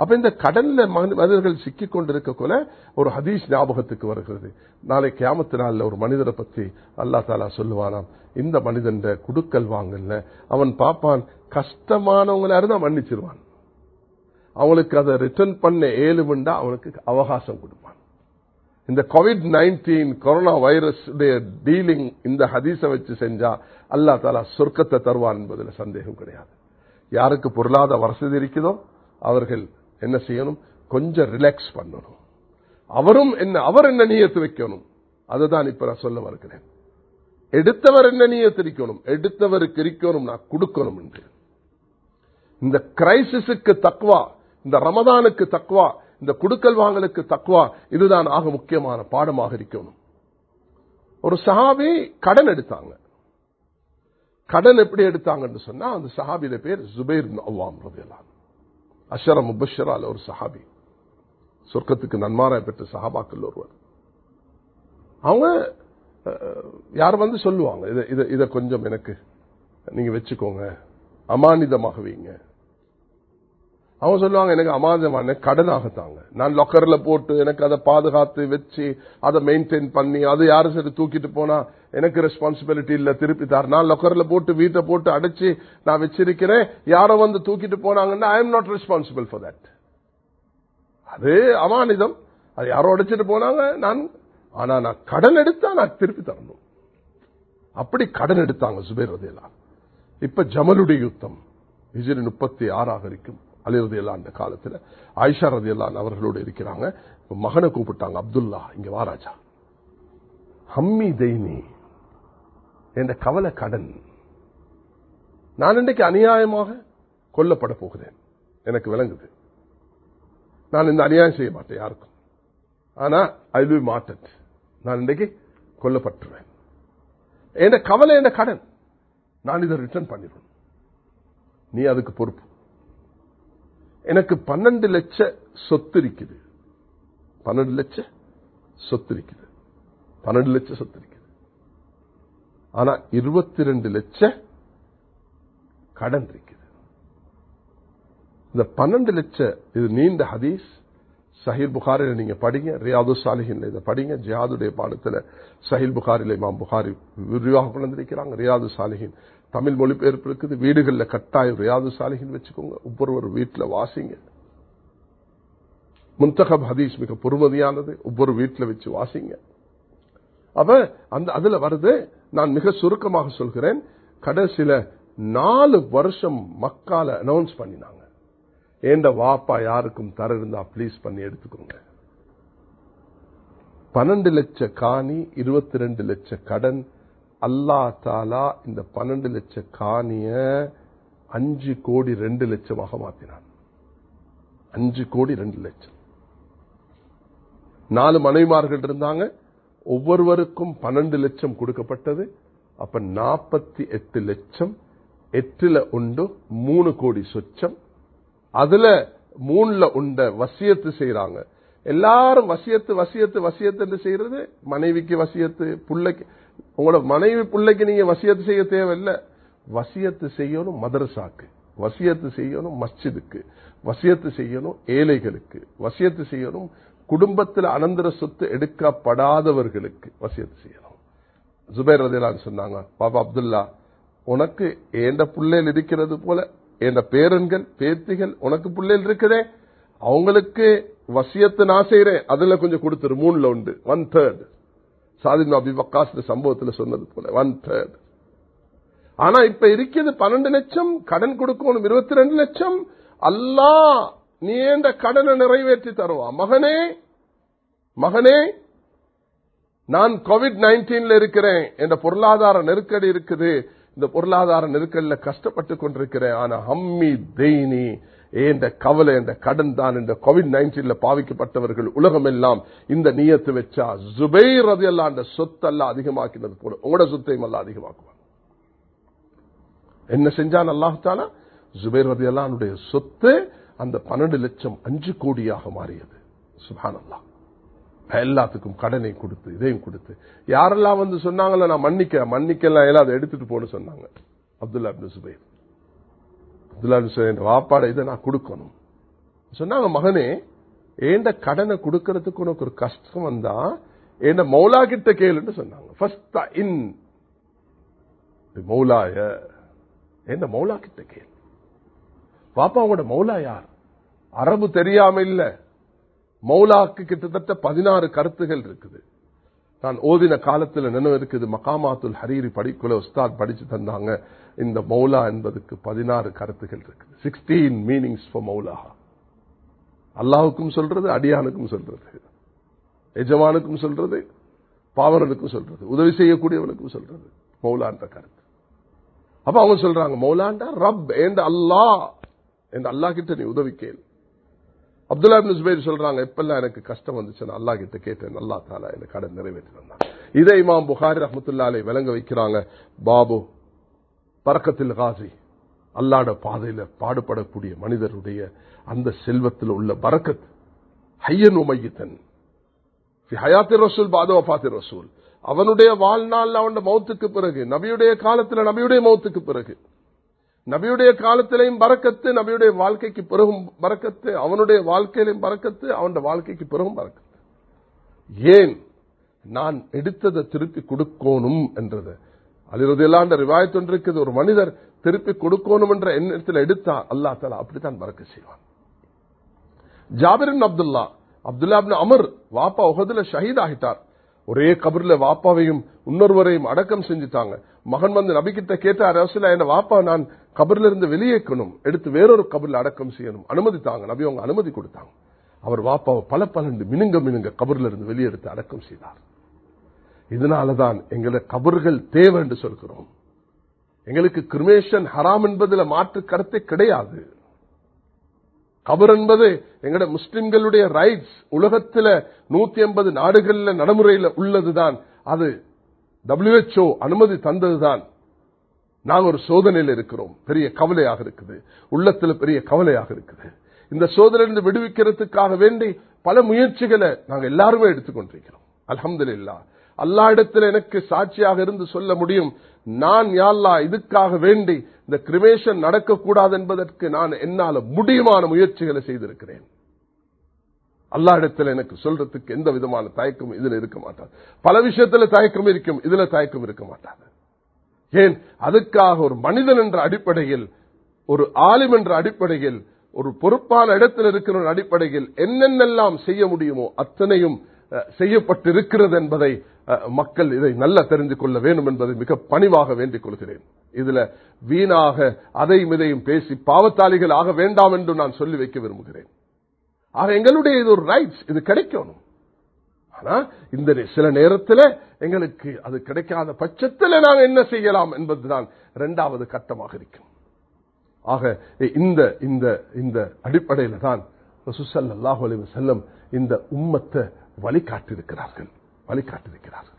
அப்ப இந்த கடல்ல மனி- மனிதர்கள் சிக்கிக் கொண்டிருக்கக்குள்ள ஒரு ஹதீஸ் ஞாபகத்துக்கு வருகிறது நாளை கியாமத்து நாள்ல ஒரு மனிதரை பத்தி அல்லாஹ் தாலா சொல்லுவானாம் இந்த மனிதன் குடுக்கல் வாங்கல அவன் பாப்பான் கஷ்டமானவங்களா இருந்தா மன்னிச்சிருவான் அவங்களுக்கு அதை ரிட்டர்ன் பண்ண ஏழுமெண்டா அவனுக்கு அவகாசம் கொடுப்பான் இந்த Covid nineteen corona virus dealing இந்த ஹதீஸ வச்சு செஞ்சா அல்லா தாலா சொர்க்கத்தை தருவான் என்பதில் சந்தேகம் கிடையாது யாருக்கு பொருளாதார வசதி இருக்குதோ அவர்கள் என்ன செய்யணும் கொஞ்சம் ரிலாக்ஸ் பண்ணணும் அவரும் என்ன அவர் என்ன நீயத்து வைக்கணும் அதுதான் இப்ப நான் சொல்ல வருகிறேன் எடுத்தவர் என்ன நீயத்து இருக்கணும் எடுத்தவருக்கு இருக்கணும் நான் கொடுக்கணும் என்று இந்த கிரைசிஸுக்கு தக்வா இந்த ரமதானுக்கு தக்வா இந்த குடுக்கல் வாங்கலுக்கு தக்வா இதுதான் ஆக முக்கியமான பாடமாக இருக்கணும் ஒரு சஹாபி கடன் எடுத்தாங்க கடன் எப்படி எடுத்தாங்கன்னு சொன்னா அந்த சஹாபியில பேர் ஜுபைர் அவ்வாம் ரதியல்லாஹு அஷர முபஷரால ஒரு சஹாபி சொர்க்கத்துக்கு நன்மாராய் பெற்ற சஹாபாக்கள் ஒருவர் அவங்க அஹ், யார் வந்து சொல்லுவாங்க இத- இத இத கொஞ்சம் எனக்கு நீங்க வச்சுக்கோங்க அமானிதமாக வைங்க அவங்க சொல்லுவாங்க எனக்கு அமானிதமான கடனாகத்தாங்க நான் லொக்கர்ல போட்டு எனக்கு அதை பாதுகாத்து வச்சு அதை மெயின்டைன் பண்ணி அது யாரும் சரி தூக்கிட்டு போனா எனக்கு ரெஸ்பான்சிபிலிட்டி இல்ல திருப்பி தார் நான் லொக்கர்ல போட்டு வீட்டை போட்டு அடைச்சு நான் வச்சிருக்கிறேன் யாரோ வந்து தூக்கிட்டு போனாங்கன்னா I am not responsible for that அது அமானிதம் அது யாரோ அடைச்சிட்டு போனாங்க நான் ஆனா நான் கடன் எடுத்தா நான் திருப்பி தரணும் அப்படி கடன் எடுத்தாங்க சுபேர் ரதையெல்லாம் இப்ப ஜமலுடைய யுத்தம் ஹிஜ்ரி முப்பத்தி ஆறாக இருக்கும் அலி ரதையெல்லாம் அந்த காலத்துல ஆயிஷா ரதையெல்லாம் அவர்களோடு இருக்கிறாங்க இப்ப மகனை கூப்பிட்டாங்க அப்துல்லா இங்க வாராஜா ஹம்மி தெய்னி என்ற கவலை கடன் நான் இன்றைக்கு அநியாயமாக கொல்லப்பட போகிறேன் எனக்கு விளங்குது நான் இந்த அநியாயம் செய்ய மாட்டேன் யாருக்கும் ஆனா ஐ வில் மாட்டட் நான் இன்றைக்கு கொல்லப்பட்டுருவேன் என் கவலை என்ன கடன் நான் இதை ரிட்டர்ன் பண்ணிடுவேன் நீ அதுக்கு பொறுப்பு எனக்கு பன்னெண்டு லட்ச சொத்து இருக்குது பன்னெண்டு லட்ச சொத்து இருக்குது பன்னெண்டு லட்ச சொத்து இருக்குது ஆனா இருபத்தி ரெண்டு லட்ச கடன் இருக்குது இந்த பன்னெண்டு லட்ச இது நீண்ட ஹதீஸ் சஹில் புகாரில நீங்க படிங்க ரியாது சாலிஹின் இதை படிங்க ஜியாதுடைய பாடத்துல சஹில் புகாரில இமாம் புகாரி விரிவாக கொண்டிருக்கிறாங்க ரியாது சாலிஹின் தமிழ் மொழிபெயர்ப்பு இருக்குது வீடுகளில் கட்டாயம் ரியாது சாலிஹின் வச்சுக்கோங்க ஒவ்வொரு வீட்டில் வாசிங்க முன்தகப் ஹதீஸ் மிக பொறுமதியானது ஒவ்வொரு வீட்டில் வச்சு வாசிங்க அப்ப அந்த அதுல வருது நான் மிக சுருக்கமாக சொல்கிறேன் கடைசியில நாலு வருஷம் மக்கால அனௌன்ஸ் பண்ணினாங்க ஏண்ட வாப்பா யாருக்கும் தர இருந்தா ப்ளீஸ் பண்ணி எடுத்துக்கோங்க பன்னெண்டு லட்ச காணி இருபத்தி ரெண்டு லட்ச கடன் அல்லா தாலா இந்த பன்னெண்டு லட்ச காணிய அஞ்சு கோடி ரெண்டு லட்சமாக மாத்தினான் அஞ்சு கோடி ரெண்டு லட்சம் நாலு மனைவிமார்கள் இருந்தாங்க ஒவ்வொருவருக்கும் பன்னெண்டு லட்சம் கொடுக்கப்பட்டது அப்ப நாற்பத்தி எட்டு லட்சம் எட்டுல உண்டு மூணு கோடி சொச்சம் அதுல மூணுல உண்ட வசியத்து செய்யறாங்க எல்லாரும் வசியத்து வசியத்து வசியத்து என்று செய்யறது மனைவிக்கு வசியத்து புள்ளைக்கு உங்களோட மனைவி பிள்ளைக்கு நீங்க வசியத்து செய்ய தேவையில்லை வசியத்து செய்யணும் மதரசாக்கு வசியத்து செய்யணும் மஸ்ஜிதுக்கு வசியத்து செய்யணும் ஏழைகளுக்கு வசியத்து செய்யணும் குடும்பத்தில் அனந்தர சொத்து எடுக்கப்படாதவர்களுக்கு வசியத்து செய்யணும் ஜுபேர் ரதிலான் சொன்னாங்க பாபா அப்துல்லா உனக்கு ஏண்ட பிள்ளைகள் இருக்கிறது போல என்ற பேரன்கள் பேத்திகள் உனக்கு பிள்ளைகள் இருக்குதே அவங்களுக்கு வசியத்தை நான் செய்யறேன் அதுல கொஞ்சம் கொடுத்துரு மூணுல உண்டு ஒன் தேர்ட் சாதின் அபி வக்காஸ் சம்பவத்தில் சொன்னது போல ஒன் தேர்ட் ஆனா இப்ப இருக்கிறது பன்னெண்டு லட்சம் கடன் கொடுக்கணும் இருபத்தி ரெண்டு லட்சம் அல்லா நீ இந்த கடனை நிறைவேற்றி தருவா மகனே மகனே நான் கோவிட் நைன்டீன்ல இருக்கிறேன் என்ற பொருளாதார நெருக்கடி இருக்குது இந்த பொருளாதார நெருக்கடியில கஷ்டப்பட்டு கொண்டிருக்கிறேன் ஆனா ஹம்மி தெய்னி ஏந்த கவலை என்ற கடன் தான் இந்த கோவிட் நைன்டீன்ல பாவிக்கப்பட்டவர்கள் உலகம் எல்லாம் இந்த நீயத்து வச்சா ஜுபைர் அது எல்லாம் அந்த சொத்தெல்லாம் அதிகமாக்கினது போல உங்களோட சொத்தையும் எல்லாம் அதிகமாக்குவாங்க என்ன செஞ்சான் அல்லாஹாலா ஜுபைர் ரதி அல்லானுடைய சொத்து அந்த பன்னெண்டு லட்சம் அஞ்சு கோடியாக மாறியது சுபான் அல்லா எல்லாத்துக்கும் கடனை கொடுத்து இதையும் கொடுத்து யாரெல்லாம் வந்து சொன்னாங்களோ நான் மன்னிக்க மன்னிக்கலாம் எல்லாம் அதை எடுத்துட்டு போன்னு சொன்னாங்க அப்துல்லா அப்து சுபைர் அப்துல்லா சுபைர் வாப்பாட இதை நான் கொடுக்கணும் சொன்னாங்க மகனே ஏண்ட கடனை கொடுக்கறதுக்கு உனக்கு ஒரு கஷ்டம் வந்தா ஏண்ட மௌலா கிட்ட கேளுன்னு சொன்னாங்க ஃபர்ஸ்ட் இன் மௌலாய ஏண்ட மௌலா கிட்ட கேளு பாப்பா உங்களோட மௌலா யார் அரபு தெரியாம இல்ல மௌலாக்கு கிட்டத்தட்ட பதினாறு கருத்துகள் இருக்குது நான் ஓதின காலத்துல நினைவு இருக்குது மகாமாத்துல் ஹரீரி படிக்குள்ள உஸ்தாத் படிச்சு தந்தாங்க இந்த மௌலா என்பதுக்கு பதினாறு கருத்துகள் இருக்குது சிக்ஸ்டீன் மீனிங்ஸ் ஃபார் மௌலா அல்லாவுக்கும் சொல்றது அடியானுக்கும் சொல்றது எஜமானுக்கும் சொல்றது பாவரனுக்கும் சொல்றது உதவி செய்யக்கூடியவனுக்கும் சொல்றது மௌலான்ற கருத்து அப்ப அவங்க சொல்றாங்க மௌலாண்டா ரப் என்ற அல்லா என்ற அல்லா கிட்ட நீ உதவி கேள் அப்துல்லா இப்னு ஜுபைர் சொல்றாங்க எப்பெல்லாம் எனக்கு கஷ்டம் வந்துச்சு நான் அல்லா கிட்ட கேட்டேன் அல்லா தாலா எனக்கு கடன் நிறைவேற்றி வந்தான் இதை இமாம் புகாரி ரஹமத்துல்லாலை விளங்க வைக்கிறாங்க பாபு பறக்கத்தில் காசி அல்லாட பாதையில பாடுபடக்கூடிய மனிதருடைய அந்த செல்வத்தில் உள்ள பறக்கத் ஹையன் உமையத்தன் ஹயாத்தி ரசூல் பாதோ பாத்தி ரசூல் அவனுடைய வாழ்நாள் அவனுடைய மௌத்துக்கு பிறகு நபியுடைய காலத்தில் நபியுடைய மௌத்துக்கு பிறகு நபியுடைய காலத்திலையும் பறக்கத்து நபியுடைய வாழ்க்கைக்கு பிறகும் பறக்கத்து அவனுடைய வாழ்க்கையிலையும் பறக்கத்து அவனுடைய வாழ்க்கைக்கு பிறகும் பறக்கத்து ஏன் நான் எடுத்ததை திருப்பி கொடுக்கணும் என்றது அலிரதில்லாண்ட ரிவாயத்து ஒன்று இருக்குது ஒரு மனிதர் திருப்பி கொடுக்கணும் என்ற எண்ணத்தில் எடுத்தா அல்லா தலா அப்படித்தான் பறக்க செய்வான் ஜாபிரின் அப்துல்லா அப்துல்லா அமர் வாப்பா உகதுல ஷஹீத் ஆகிட்டார் ஒரே கபர்ல வாப்பாவையும் இன்னொருவரையும் அடக்கம் செஞ்சுட்டாங்க மகன் வந்து நபிக்கிட்ட கேட்டார் அரசுல என்ன வாப்பா நான் கபர்ல இருந்து வெளியேக்கணும் எடுத்து வேறொரு கபர்ல அடக்கம் செய்யணும் அனுமதித்தாங்க நபி அவங்க அனுமதி கொடுத்தாங்க அவர் வாப்பாவை பல பலண்டு மினுங்க மினுங்க கபர்ல இருந்து வெளியெடுத்து அடக்கம் செய்தார் இதனாலதான் எங்களை கபர்கள் தேவை என்று சொல்கிறோம் எங்களுக்கு கிரிமேஷன் ஹராம் என்பதில் மாற்று கருத்தை கிடையாது கபர் என்பது எங்கட முஸ்லிம்களுடைய ரைட்ஸ் உலகத்தில் நூத்தி ஐம்பது நாடுகளில் நடைமுறையில் உள்ளதுதான் அது டபிள்யூஹெச்ஓ அனுமதி தந்ததுதான் நாங்கள் ஒரு சோதனையில் இருக்கிறோம் பெரிய கவலையாக இருக்குது உள்ளத்தில் பெரிய கவலையாக இருக்குது இந்த சோதனையிலிருந்து விடுவிக்கிறதுக்காக வேண்டி பல முயற்சிகளை நாங்கள் எல்லாருமே எடுத்துக்கொண்டிருக்கிறோம் அலமது இல்லா அல்லா இடத்துல எனக்கு சாட்சியாக இருந்து சொல்ல முடியும் நான் யாழ்லா இதுக்காக வேண்டி இந்த கிரிமேஷன் நடக்கக்கூடாது என்பதற்கு நான் என்னால முடியுமான முயற்சிகளை செய்திருக்கிறேன் அல்லா இடத்துல எனக்கு சொல்றதுக்கு எந்த விதமான தயக்கம் இதுல இருக்க மாட்டாது பல விஷயத்துல தயக்கம் இருக்கும் இதுல தயக்கம் இருக்க மாட்டாது ஏன் அதுக்காக ஒரு மனிதன் என்ற அடிப்படையில் ஒரு ஆலிம் என்ற அடிப்படையில் ஒரு பொறுப்பான இடத்தில் இருக்கிற அடிப்படையில் என்னென்னெல்லாம் செய்ய முடியுமோ அத்தனையும் செய்யப்பட்டிருக்கிறது என்பதை மக்கள் இதை நல்ல தெரிந்து கொள்ள வேண்டும் என்பதை மிக பணிவாக வேண்டிக் கொள்கிறேன் இதுல வீணாக அதையும் இதையும் பேசி பாவத்தாளிகள் ஆக வேண்டாம் என்று நான் சொல்லி வைக்க விரும்புகிறேன் ஆக எங்களுடைய இது ஒரு ரைட்ஸ் இது கிடைக்கணும் ஆனா இந்த சில நேரத்தில் எங்களுக்கு அது கிடைக்காத பட்சத்தில் நாங்கள் என்ன செய்யலாம் என்பதுதான் இரண்டாவது கட்டமாக இருக்கும் ஆக இந்த இந்த இந்த அடிப்படையில் தான் சுசல்லாஹு அலி செல்லம் இந்த உம்மத்தை வழிகாட்டிருக்கிறார்கள் வழிகாட்டிருக்கிறார்கள்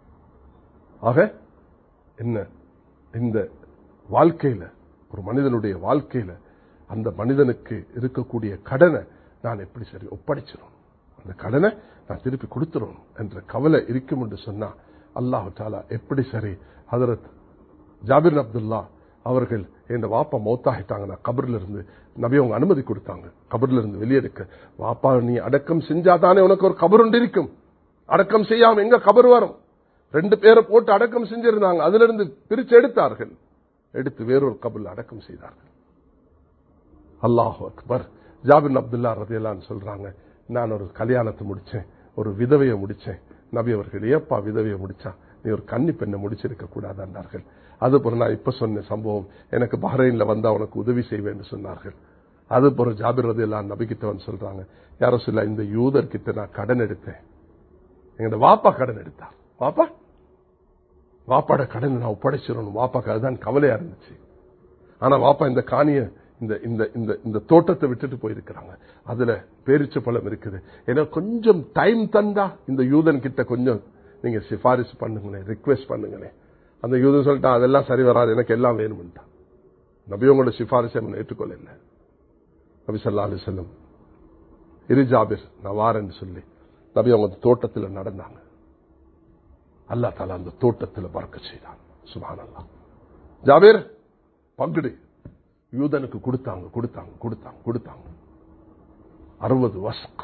ஆக என்ன இந்த வாழ்க்கையில ஒரு மனிதனுடைய வாழ்க்கையில அந்த மனிதனுக்கு இருக்கக்கூடிய கடனை நான் எப்படி சரி ஒப்படைச்சிடும் அந்த கடனை நான் திருப்பி கொடுத்துடணும் என்ற கவலை இருக்கும் என்று சொன்னா அல்லாஹு தாலா எப்படி சரி ஹதரத் ஜாபிர் அப்துல்லா அவர்கள் என் வாப்பா மௌத்தாகிட்டாங்க நான் கபர்ல இருந்து நபி அவங்க அனுமதி கொடுத்தாங்க கபர்ல இருந்து வெளியெடுக்க வாப்பா நீ அடக்கம் செஞ்சாதானே உனக்கு ஒரு கபர் ஒன்று இருக்கும் அடக்கம் செய்யாம எங்க கபர் வரும் ரெண்டு பேரை போட்டு அடக்கம் செஞ்சிருந்தாங்க அதுல இருந்து பிரிச்சு எடுத்தார்கள் எடுத்து வேறொரு கபர்ல அடக்கம் செய்தார்கள் அல்லாஹு அக்பர் ஜாபின் அப்துல்லா ரதியல்லான்னு சொல்றாங்க நான் ஒரு கல்யாணத்தை முடிச்சேன் ஒரு விதவையை முடிச்சேன் நபி அவர்கள் ஏப்பா விதவையை முடிச்சா நீ ஒரு கன்னி பெண்ணை முடிச்சிருக்க கூடாதாண்டார்கள் அது போல நான் இப்ப சொன்ன சம்பவம் எனக்கு பஹ்ரைன்ல வந்தா உனக்கு உதவி செய்வேன் சொன்னார்கள் அது போல ஜாபிர் ரதி எல்லாம் நபிக்கிட்டவன் சொல்றாங்க யாரோ சொல்ல இந்த யூதர் கிட்ட நான் கடன் எடுத்தேன் எங்க வாப்பா கடன் எடுத்தார் வாப்பா வாப்பாட கடன் நான் ஒப்படைச்சிடணும் வாப்பாக்கு அதுதான் கவலையா இருந்துச்சு ஆனா வாப்பா இந்த காணிய இந்த இந்த இந்த இந்த தோட்டத்தை விட்டுட்டு போயிருக்கிறாங்க அதுல பேரிச்ச பழம் இருக்குது ஏன்னா கொஞ்சம் டைம் தந்தா இந்த யூதன் கிட்ட கொஞ்சம் நீங்க சிபாரிசு பண்ணுங்களேன் ரிக்வெஸ்ட் பண்ணுங்களேன் அந்த யூதன் சொல்லிட்டான் அதெல்லாம் சரி வராது எனக்கு எல்லாம் வேணும்ட்டான் நபி உங்களோட சிபாரிசை ஏற்றுக்கொள்ள இல்லை நபி சொல்லா அலி செல்லம் இரு ஜாபிர் நான் வாரேன்னு சொல்லி நபி அவங்க தோட்டத்தில் நடந்தாங்க அல்லா தாலா அந்த தோட்டத்தில் பறக்க செய்தான் சுபான் அல்லா ஜாபீர் பங்குடு யூதனுக்கு கொடுத்தாங்க கொடுத்தாங்க கொடுத்தாங்க கொடுத்தாங்க அறுபது வஸ்க்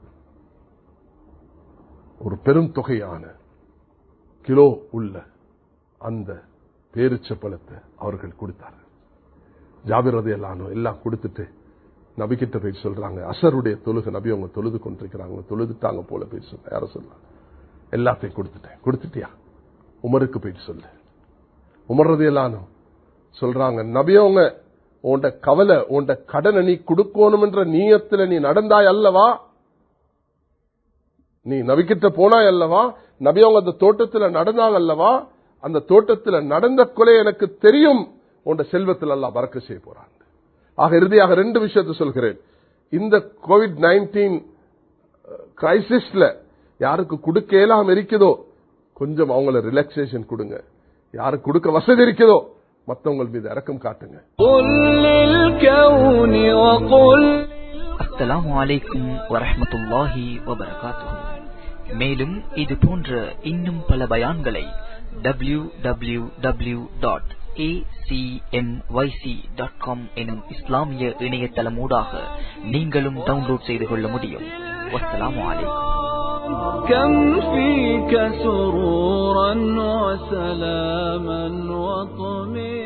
ஒரு பெரும் தொகையான கிலோ உள்ள அந்த பேரிச்ச பழத்தை அவர்கள் கொடுத்தார்கள் ஜாபிரதை எல்லாம் எல்லாம் கொடுத்துட்டு நபிக்கிட்ட போய் சொல்றாங்க அசருடைய தொழுக நபி அவங்க தொழுது கொண்டிருக்கிறாங்க தொழுதுட்டாங்க போல போய் சொல்ல யார சொல்றாங்க எல்லாத்தையும் கொடுத்துட்டேன் கொடுத்துட்டியா உமருக்கு போயிட்டு சொல்லு உமர்றது எல்லாம் சொல்றாங்க நபியவங்க உன்ட கவலை உன்ட கடனை நீ கொடுக்கணும் என்ற நீயத்துல நீ நடந்தாய் அல்லவா நீ நபிக்கிட்ட போனாய் அல்லவா நபியவங்க அந்த தோட்டத்துல நடந்தாங்க அல்லவா அந்த தோட்டத்துல நடந்த கொலை எனக்கு தெரியும் உன்ட செல்வத்தில் எல்லாம் பறக்க செய்ய போறாங்க ஆக இறுதியாக ரெண்டு விஷயத்தை சொல்கிறேன் இந்த கோவிட் நைன்டீன் கிரைசிஸ்ல யாருக்கு கொடுக்க இயலாம இருக்குதோ கொஞ்சம் அவங்கள ரிலாக்ஸேஷன் கொடுங்க யாருக்கு கொடுக்க வசதி இருக்குதோ மத்தவங்க மீது இறக்கம் காட்டுங்க قل للكون وقل அஸ்ஸலாமு அலைக்கும் வரஹ்மத்துல்லாஹி வபரகாத்துஹு மேலும் இது போன்ற இன்னும் பல பயான்களை W W W dot dot com எனும் இஸ்லாமிய இணையதளமூடாக நீங்களும் டவுன்லோட் செய்து கொள்ள முடியும் வஸ்ஸலாமு அலைக்கும் كم فيك سرورا وسلاما وطمئنا